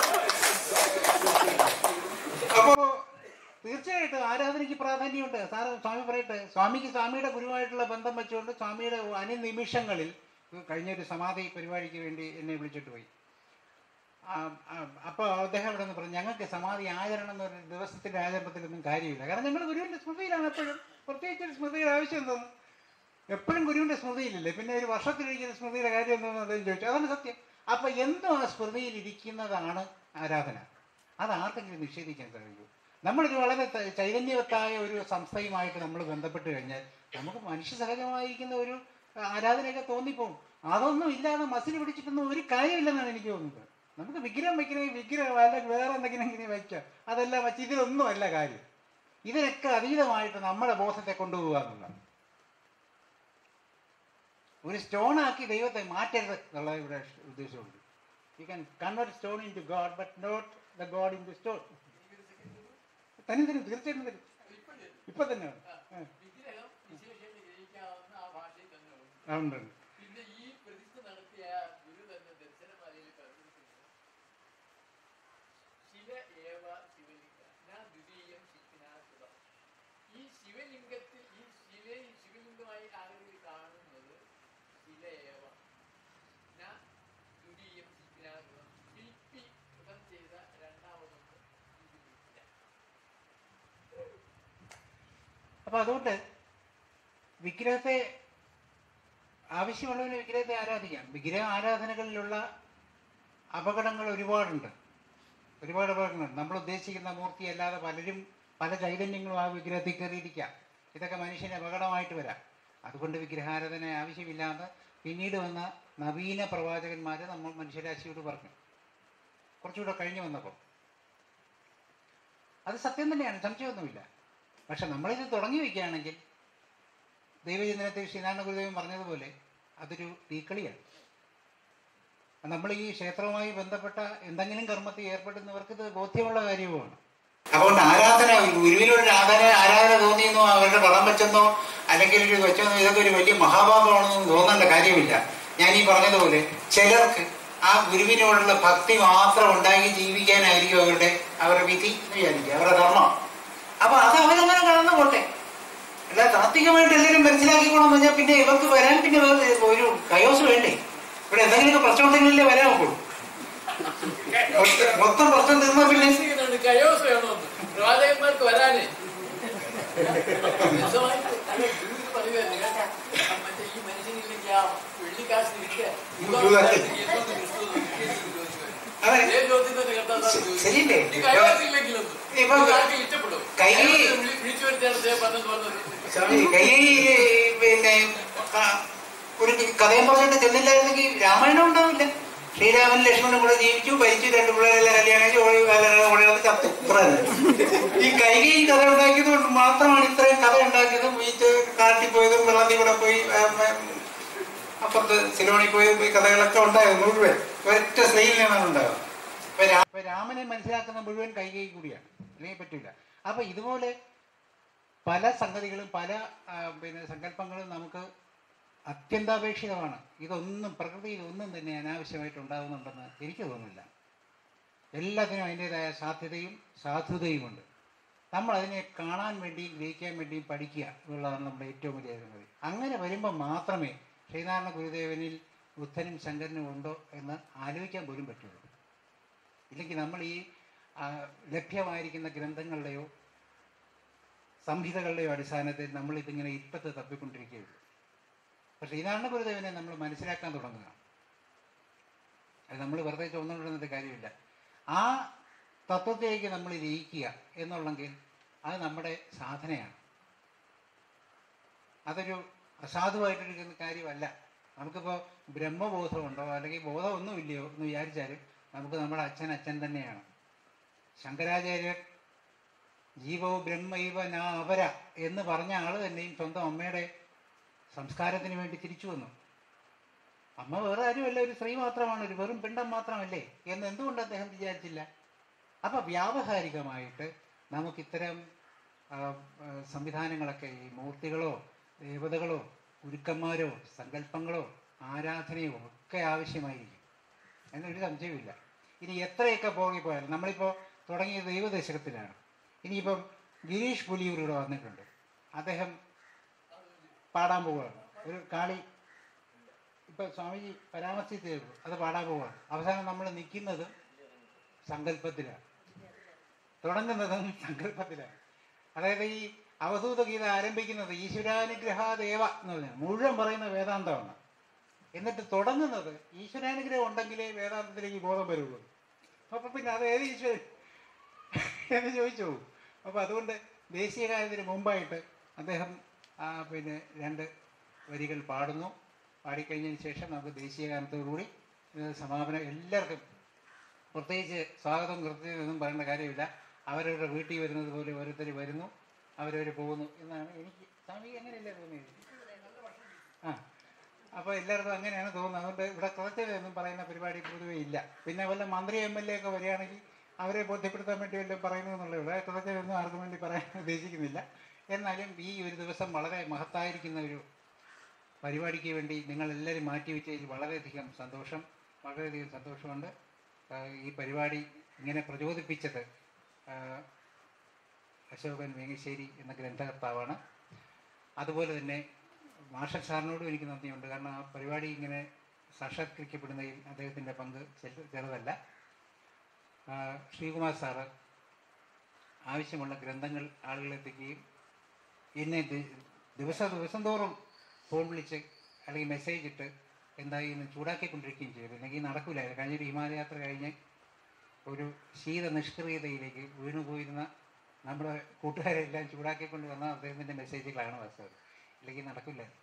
അപ്പോ തീർച്ചയായിട്ടും ആരാധനയ്ക്ക് പ്രാധാന്യമുണ്ട് സാറ് സ്വാമി പറയട്ടെ സ്വാമിക്ക് സ്വാമിയുടെ ഗുരുവായിട്ടുള്ള ബന്ധം വെച്ചുകൊണ്ട് സ്വാമിയുടെ അനുനിമിഷങ്ങളിൽ കഴിഞ്ഞ ഒരു സമാധി പരിപാടിക്ക് വേണ്ടി എന്നെ വിളിച്ചിട്ട് പോയി അപ്പോൾ അദ്ദേഹം ഇവിടെ നിന്ന് പറഞ്ഞു ഞങ്ങൾക്ക് സമാധി ആചരണം എന്നൊരു ദിവസത്തിന്റെ ആചരണത്തിലൊന്നും കാര്യമില്ല കാരണം ഞങ്ങൾ ഗുരുവിന്റെ സ്മൃതിയിലാണ് എപ്പോഴും പ്രത്യേകിച്ച് ഒരു സ്മൃതിയുടെ ആവശ്യം എന്തോന്നു എപ്പോഴും ഗുരുവിന്റെ സ്മൃതിയിലില്ലേ പിന്നെ ഒരു വർഷത്തിലൊരിക്കലും സ്മൃതിയുടെ കാര്യം എന്തോന്ന് അദ്ദേഹം ചോദിച്ചു അതാണ് സത്യം അപ്പൊ എന്തോ ആ സ്മൃതിയിൽ ഇരിക്കുന്നതാണ് ആരാധന അത് ആർക്കെങ്കിലും നിഷേധിക്കാൻ സാധിക്കൂ നമ്മളൊരു വളരെ ത- ചൈതന്യവത്തായ ഒരു സംസ്ഥയുമായിട്ട് നമ്മൾ ബന്ധപ്പെട്ട് കഴിഞ്ഞാൽ നമുക്ക് മനുഷ്യ സഹജമായിരിക്കുന്ന ഒരു ആരാധനയൊക്കെ തോന്നിപ്പോവും അതൊന്നും ഇല്ലാതെ മസിൽ പിടിച്ചിട്ടൊന്നും ഒരു കാര്യമില്ലെന്നാണ് എനിക്ക് തോന്നുന്നത് നമുക്ക് വിഗ്രഹം വയ്ക്കണമെങ്കിൽ വിഗ്രഹം അല്ലെങ്കിൽ വേറെ എന്തെങ്കിലും ഇങ്ങനെ വയ്ക്കാം അതെല്ലാം വച്ച് ഇതിലൊന്നും അല്ല കാര്യം ഇതിനൊക്കെ അതീതമായിട്ട് നമ്മുടെ ബോധത്തെ കൊണ്ടുപോകുക എന്നുള്ളതാണ് ഒരു സ്റ്റോൺ ആക്കി ദൈവത്തെ മാറ്റരുത് എന്നുള്ള ഇവിടെ ഉദ്ദേശമുണ്ട് you can convert stone into god but not the god into stone തന്നെ തരും തീർച്ചയായിട്ടും തരും ഇപ്പൊ തന്നെ ഉണ്ട്. ആ, വിഗ്രഹം വിശേഷം ഗ്രഹിക്കാവുന്ന ആ ഭാഷയിൽ തന്നെ ഉണ്ട് ആ, ഉണ്ട് ഉണ്ട്. പിന്നെ ഈ പ്രതിഷ്ഠ നടത്തിയ ഗുരു തന്നെ ദർശനമാലയിൽ പറഞ്ഞിരിക്കുന്നത് ശിവ ഏവ ശിവലിംഗ ഞാൻ ദ്വിതീയം ശിവനാഥുതം ഈ ശിവലിംഗത്തിൽ ഈ ശില ശിവലിംഗമായി ആളുകൾ കാണുന്നത് ശില ഏവ ഞാൻ ദ്വിതീയം ശിവനാഥുതം ശില്പി കൃതം ചെയ്ത രണ്ടാമതൊന്നും ഇതിലില്ല അപ്പൊ അതുകൊണ്ട് വിഗ്രഹത്തെ ആവശ്യമുള്ളവന് വിഗ്രഹത്തെ ആരാധിക്കാം വിഗ്രഹ ആരാധനകളിലുള്ള അപകടങ്ങൾ ഒരുപാടുണ്ട് ഒരുപാട് അപകടങ്ങളുണ്ട് നമ്മൾ ഉദ്ദേശിക്കുന്ന മൂർത്തി അല്ലാതെ പലരും പല ചൈതന്യങ്ങളും ആ വിഗ്രഹത്തിൽ കയറിയിരിക്കാം ഇതൊക്കെ മനുഷ്യന് അപകടമായിട്ട് വരാം അതുകൊണ്ട് വിഗ്രഹാരാധന ആവശ്യമില്ലാതെ പിന്നീട് വന്ന നവീന പ്രവാചകന്മാർ നമ്മൾ മനുഷ്യരാശിയോട് പറഞ്ഞു കുറച്ചുകൂടെ കഴിഞ്ഞു വന്നപ്പോൾ അത് സത്യം തന്നെയാണ് സംശയമൊന്നുമില്ല പക്ഷെ നമ്മളിത് തുടങ്ങി വയ്ക്കുകയാണെങ്കിൽ ദൈവചിന്തനത്തിൽ ശ്രീനാരായണ ഗുരുദേവൻ പറഞ്ഞതുപോലെ അതൊരു തീക്കളിയാണ് നമ്മൾ ഈ ക്ഷേത്രവുമായി ബന്ധപ്പെട്ട എന്തെങ്കിലും കർമ്മത്തിൽ ഏർപ്പെടുന്നവർക്ക് ഇത് ബോധ്യമുള്ള കാര്യവുമാണ് അതുകൊണ്ട് ആരാധന ഗുരുവിനോട് ആരാധന ആരാധന തോന്നിയെന്നോ അവരുടെ പടം വെച്ചെന്നോ അല്ലെങ്കിൽ ഒരു വെച്ചെന്നോ ഇതൊക്കെ ഒരു വലിയ മഹാഭാവമാണെന്നൊന്നും തോന്നേണ്ട കാര്യമില്ല ഞാൻ ഈ പറഞ്ഞതുപോലെ ചിലർക്ക് ആ ഗുരുവിനോടുള്ള ഭക്തി മാത്രം ഉണ്ടാക്കി ജീവിക്കാനായിരിക്കും അവരുടെ അവരുടെ വിധി എന്ന് വിചാരിക്കുക അവരുടെ ധർമ്മം അപ്പൊ അത് അവരങ്ങനെ കടന്നു പോട്ടെ അല്ല താത്വികമായിട്ട് എല്ലാവരും മനസ്സിലാക്കിക്കോളാം പറഞ്ഞാൽ പിന്നെ ഇവർക്ക് വരാൻ പിന്നെ വേറെ ഒരു കയോസ് വേണ്ടേ ഇവിടെ എന്തെങ്കിലുമൊക്കെ പ്രശ്നം ഉണ്ടെങ്കിലല്ലേ വരാൻ ഒക്കുള്ളൂ മൊത്തം- മൊത്തം പ്രശ്നം തീർന്നാ പിന്നെ ഉദ്ദേശിക്കുന്നുണ്ട് കയോസ് വേണമെന്ന് പ്രവാചകന്മാർക്ക് വരാനേ വ്യക്തമായിട്ട് അല്ല, ഗുരു പറയുകയല്ലേ, കേട്ടോ? ആ മറ്റേ ഈ മനുഷ്യനില്ലെങ്കിൽ ആ വെള്ളിക്കാശ് കിട്ടുക അതെ. ചോദ്യം തന്നെ കേട്ടാ സാർ ചോദിക്കും. ശരിയല്ലേ? ഈ കയോസ് ഇല്ലെങ്കിലൊന്നും ഇപ്പൊ ഇത് ആർക്കും ഇഷ്ടപ്പെടും കൈ- കയോസ് വിളി- വിളിച്ചു വരുത്തിയാണ് അദ്ദേഹം പറഞ്ഞത് പറഞ്ഞത് സ്വാമി, കൈ പിന്നെ ആ, ഒരു കഥയും പറഞ്ഞിട്ട് ചെന്നില്ലായിരുന്നെങ്കിൽ രാമായണം ഉണ്ടാവില്ല ശ്രീരാമൻ ലക്ഷ്മണനും കൂടെ ജീവിച്ചു ഭരിച്ചു രണ്ട് പിള്ളേരെല്ലാം കല്യാണം കഴിച്ചു ഓടി ഓടി നടന്ന് ചത്തു ഇത്ര തന്നെ. ഈ കൈകൈ കഥ ഉണ്ടാക്കിയത് കൊണ്ട് മാത്രമാണ് ഇത്രയും കഥ ഉണ്ടാക്കിയതും ബീച്ച് കാട്ടിൽ പോയതും വെള്ളത്തിൽ കൂടെ പോയി ആ, ആ, അപ്പുറത്ത് സിലോണിൽ പോയി പോയി കഥകളൊക്കെ ഉണ്ടായത് മുഴുവൻ ഒറ്റ സ്ത്രീയിൽ നിന്നാണ് ഉണ്ടായത് അപ്പൊ രാ- അപ്പൊ രാമനെ മനസ്സിലാക്കുന്ന മുഴുവൻ കൈകൈ കൂടിയാണ് അല്ലെങ്കിൽ പറ്റില്ല അപ്പൊ ഇതുപോലെ പല സംഗതികളും പല ആ, പിന്നെ സങ്കല്പങ്ങളും നമുക്ക് അത്യന്താപേക്ഷിതമാണ് ഇതൊന്നും പ്രകൃതിയിൽ ഒന്നും തന്നെ അനാവശ്യമായിട്ട് ഉണ്ടാകുന്നുണ്ടെന്ന് എനിക്ക് തോന്നുന്നില്ല എല്ലാത്തിനും അതിൻ്റെതായ സാധ്യതയും സാധുതയുമുണ്ട് നമ്മൾ അതിനെ കാണാൻ വേണ്ടിയും ഗ്രഹിക്കാൻ വേണ്ടിയും പഠിക്കുക എന്നുള്ളതാണ് നമ്മുടെ ഏറ്റവും വലിയ സംഗതി അങ്ങനെ വരുമ്പോൾ മാത്രമേ ശ്രീനാരായണ ഗുരുദേവനിൽ ബുദ്ധനും ശങ്കരനും ഉണ്ടോ എന്ന് ആലോചിക്കാൻ പോലും പറ്റുള്ളൂ ഇല്ലെങ്കിൽ നമ്മൾ ഈ ആ, ലഭ്യമായിരിക്കുന്ന ഗ്രന്ഥങ്ങളുടെയോ സംഹിതകളുടെയോ അടിസ്ഥാനത്തിൽ നമ്മൾ ഇതിങ്ങനെ ഇപ്പത്ത് തപ്പിക്കൊണ്ടിരിക്കുകയുള്ളൂ പക്ഷെ ശ്രീനാരായണ ഗുരുദേവനെ നമ്മൾ മനസ്സിലാക്കാൻ തുടങ്ങുക അത് നമ്മൾ വെറുതെ ചോന്നുകൊണ്ടിരുന്നിട്ട് കാര്യമില്ല ആ തത്വത്തിലേക്ക് നമ്മൾ ലയിക്കുക എന്നുള്ളെങ്കിൽ അത് നമ്മുടെ സാധനയാണ് അതൊരു അസാധുവായിട്ടിരിക്കുന്ന കാര്യമല്ല നമുക്കിപ്പോൾ ബ്രഹ്മബോധമുണ്ടോ അല്ലെങ്കിൽ ബോധമൊന്നുമില്ലയോ എന്ന് വിചാരിച്ചാൽ നമുക്ക് നമ്മുടെ അച്ഛൻ അച്ഛൻ തന്നെയാണ് ശങ്കരാചാര്യർ ജീവോ ബ്രഹ്മൈവ നാ അവര എന്ന് പറഞ്ഞ ആള് തന്നെയും സ്വന്തം അമ്മയുടെ സംസ്കാരത്തിന് വേണ്ടി തിരിച്ചു വന്നു അമ്മ വേറെ ആരുമല്ല ഒരു സ്ത്രീ മാത്രമാണ് ഒരു വെറും പിണ്ടം മാത്രമല്ലേ എന്ന് എന്തുകൊണ്ട് അദ്ദേഹം വിചാരിച്ചില്ല അപ്പൊ വ്യാവഹാരികമായിട്ട് നമുക്കിത്തരം ആ, ആ, സംവിധാനങ്ങളൊക്കെ ഈ മൂർത്തികളോ ദേവതകളോ ഗുരുക്കന്മാരോ സങ്കല്പങ്ങളോ ആരാധനയോ ഒക്കെ ആവശ്യമായിരിക്കും എന്നൊരു സംശയമില്ല ഇനി എത്രയൊക്കെ പോകിപ്പോയാലും നമ്മളിപ്പോൾ തുടങ്ങിയ ദൈവദശകത്തിലാണ് ഇനിയിപ്പം ഗിരീഷ് പുലിയൂർ ഇവിടെ വന്നിട്ടുണ്ട് അദ്ദേഹം പാടാൻ പോവുകയാണ് ഒരു കാളി ഇപ്പൊ സ്വാമിജി പരാമർശിച്ചേ ഉള്ളൂ അത് പാടാൻ പോവുകയാണ് അവസാനം നമ്മൾ നിൽക്കുന്നത് സങ്കല്പത്തിലാണ് തുടങ്ങുന്നതും സങ്കല്പത്തിലാണ് അതായത് ഈ അവധൂത ഗീത ആരംഭിക്കുന്നത് ഈശ്വരാനുഗ്രഹ ദേവ എന്ന് പറഞ്ഞാൽ മുഴുവൻ പറയുന്ന വേദാന്തമാണ് എന്നിട്ട് തുടങ്ങുന്നത് ഈശ്വരാനുഗ്രഹം ഉണ്ടെങ്കിലേ വേദാന്തത്തിലേക്ക് ബോധം വരുള്ളൂ അപ്പൊ പിന്നെ അത് ഏത് ഈശ്വരൻ എന്ന് ചോദിച്ചു പോകും അപ്പൊ അതുകൊണ്ട് ദേശീയഗാനത്തിന് മുമ്പായിട്ട് അദ്ദേഹം ആ പിന്നെ രണ്ട് വരികൾ പാടുന്നു പാടിക്കഴിഞ്ഞതിന് ശേഷം നമുക്ക് ദേശീയഗാനത്തോടുകൂടി ഇത് സമാപനം എല്ലാവർക്കും പ്രത്യേകിച്ച് സ്വാഗതം കൃത്യമൊന്നും പറയേണ്ട കാര്യമില്ല അവരവരുടെ വീട്ടിൽ വരുന്നത് പോലെ ഓരോരുത്തർ വരുന്നു അവരവർ പോകുന്നു എന്നാണ് എനിക്ക് സ്വാമി അങ്ങനെയല്ലേ തോന്നിയത് ആ അപ്പോൾ എല്ലാവർക്കും അങ്ങനെയാണ് തോന്നുന്നത് അതുകൊണ്ട് ഇവിടെ കുറച്ചൊന്നും പറയുന്ന പരിപാടി പൊതുവേ ഇല്ല പിന്നെ വല്ല മന്ത്രി എം എൽ എ ഒക്കെ വരികയാണെങ്കിൽ അവരെ ബോധ്യപ്പെടുത്താൻ വേണ്ടി വല്ലതും പറയുന്നു എന്നുള്ളത് ഇവിടെ കുറച്ചൊന്നും ആർക്കും വേണ്ടി പറയാൻ ഉദ്ദേശിക്കുന്നില്ല എന്നാലും ഈ ഒരു ദിവസം വളരെ മഹത്തായിരിക്കുന്ന ഒരു പരിപാടിക്ക് വേണ്ടി നിങ്ങളെല്ലാവരും മാറ്റിവെച്ചതിൽ വളരെയധികം സന്തോഷം വളരെയധികം സന്തോഷമുണ്ട് ആ, ഈ പരിപാടി ഇങ്ങനെ പ്രചോദിപ്പിച്ചത് ആ, അശോകൻ വേങ്ങശ്ശേരി എന്ന ഗ്രന്ഥകർത്താവാണ് അതുപോലെ തന്നെ മാർഷൽ സാറിനോടും എനിക്ക് നന്ദിയുണ്ട് കാരണം ആ പരിപാടി ഇങ്ങനെ സാക്ഷാത്കരിക്കപ്പെടുന്നതിൽ അദ്ദേഹത്തിൻ്റെ പങ്ക് ചെറു- ചെറുതല്ല ആ, ശ്രീകുമാർ സാറ് ആവശ്യമുള്ള ഗ്രന്ഥങ്ങൾ ആളുകളെത്തിക്കുകയും എന്നെ ദി- ദിവസം ദിവസം തോറും ഫോൺ വിളിച്ച് അല്ലെങ്കിൽ മെസ്സേജ് ഇട്ട് എന്തായാലും ചൂടാക്കിക്കൊണ്ടിരിക്കുകയും ചെയ്തു അല്ലെങ്കിൽ നടക്കില്ലായിരുന്നു കഴിഞ്ഞ ഒരു ഹിമാലയാത്ര കഴിഞ്ഞ് ഒരു ശീത നിഷ്ക്രിയതയിലേക്ക് വീണുപോയിരുന്ന നമ്മുടെ കൂട്ടുകാരെല്ലാം ചൂടാക്കിക്കൊണ്ട് വന്ന അദ്ദേഹത്തിൻ്റെ മെസ്സേജുകളാണ് വാസ്തവം ഇല്ലെങ്കിൽ നടക്കില്ലായിരുന്നു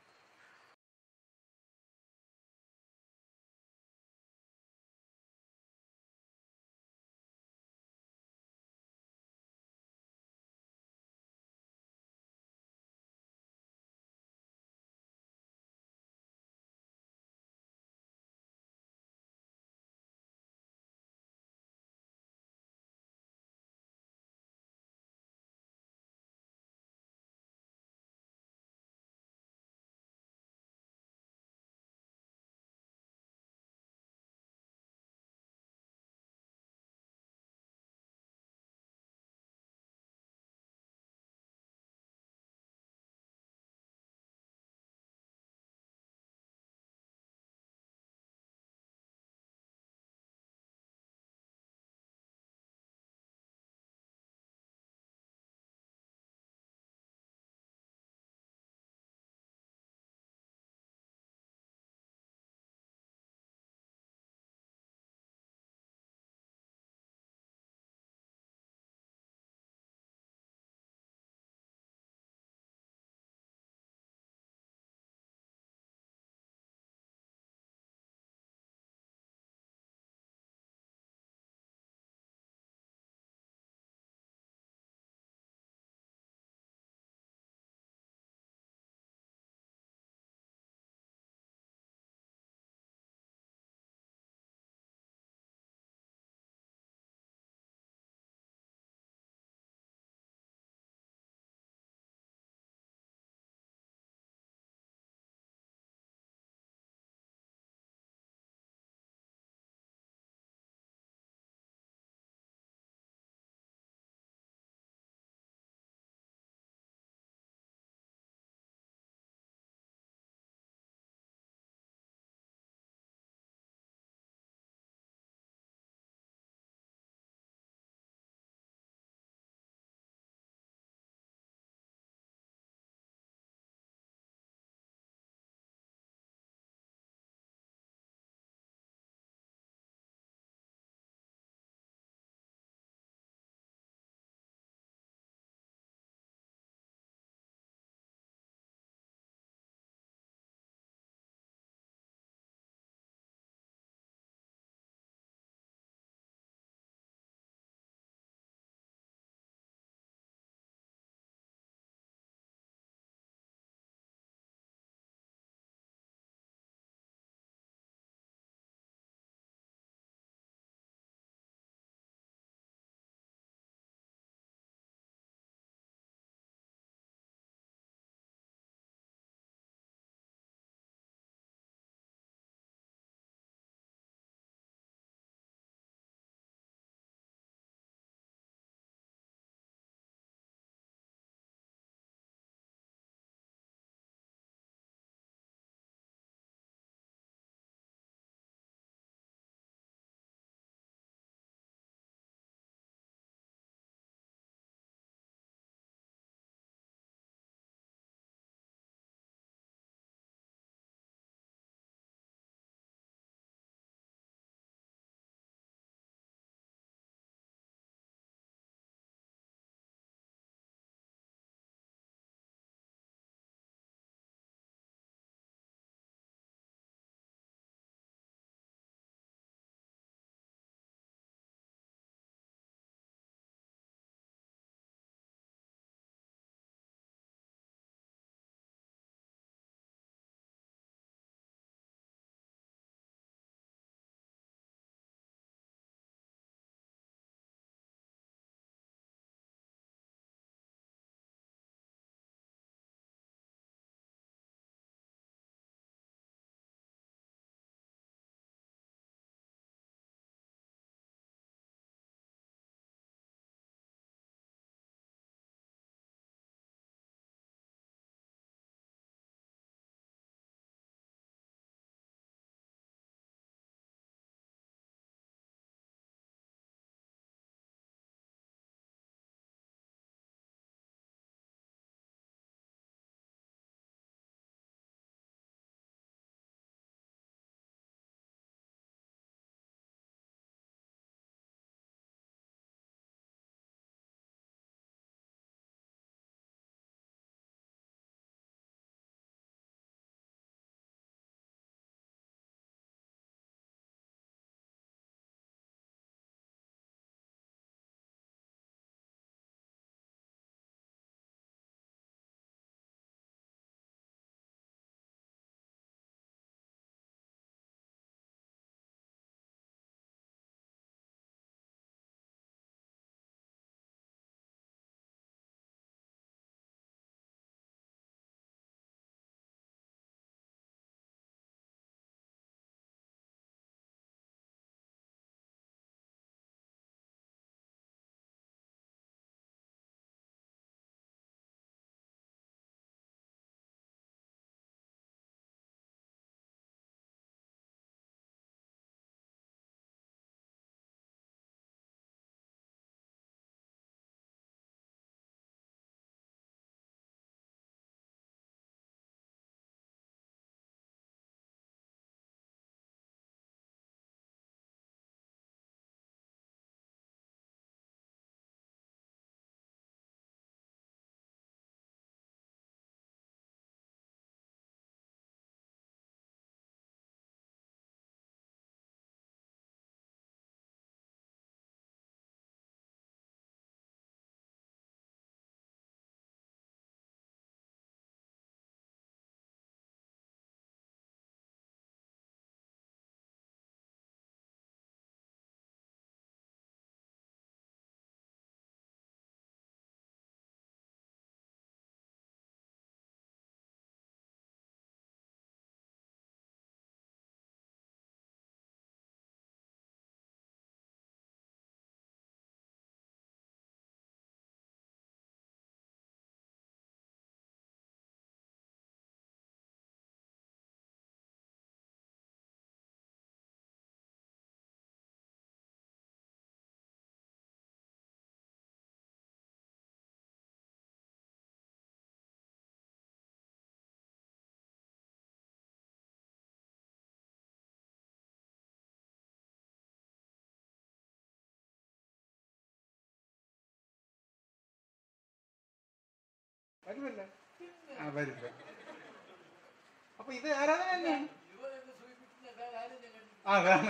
വരുമല്ല ആ വരും വരും. അപ്പൊ ഇത് ആരാധന തന്നെയാണ് ഇതുപോലെയൊക്കെ സൂചിപ്പിക്കുന്ന വേറെ ആരും ഞാൻ കണ്ടിട്ടില്ല. ആ അതാണ്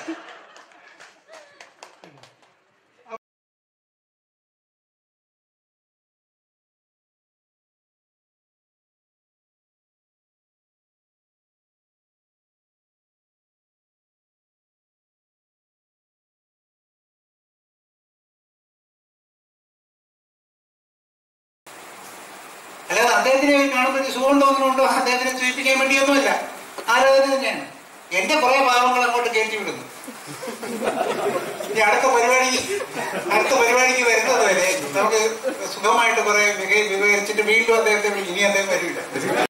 അല്ലാതെ അദ്ദേഹത്തിനെ കാണുമ്പോൾ സുഖം തോന്നുന്നുണ്ടോ അദ്ദേഹത്തിനെ സൂചിപ്പിക്കാൻ വേണ്ടിയൊന്നുമല്ല ആരാധന തന്നെയാണ് എന്റെ കുറെ ഭാവങ്ങൾ അങ്ങോട്ട് കയറ്റി വിടുന്നു ഇനി അടുത്ത പരിപാടി അടുത്ത പരിപാടിക്ക് വരുന്നത് വരെ നമുക്ക് സുഖമായിട്ട് കുറെ വിവരിച്ചിട്ട് വീണ്ടും അദ്ദേഹത്തെ വിളി- ഇനി അദ്ദേഹം വരില്ല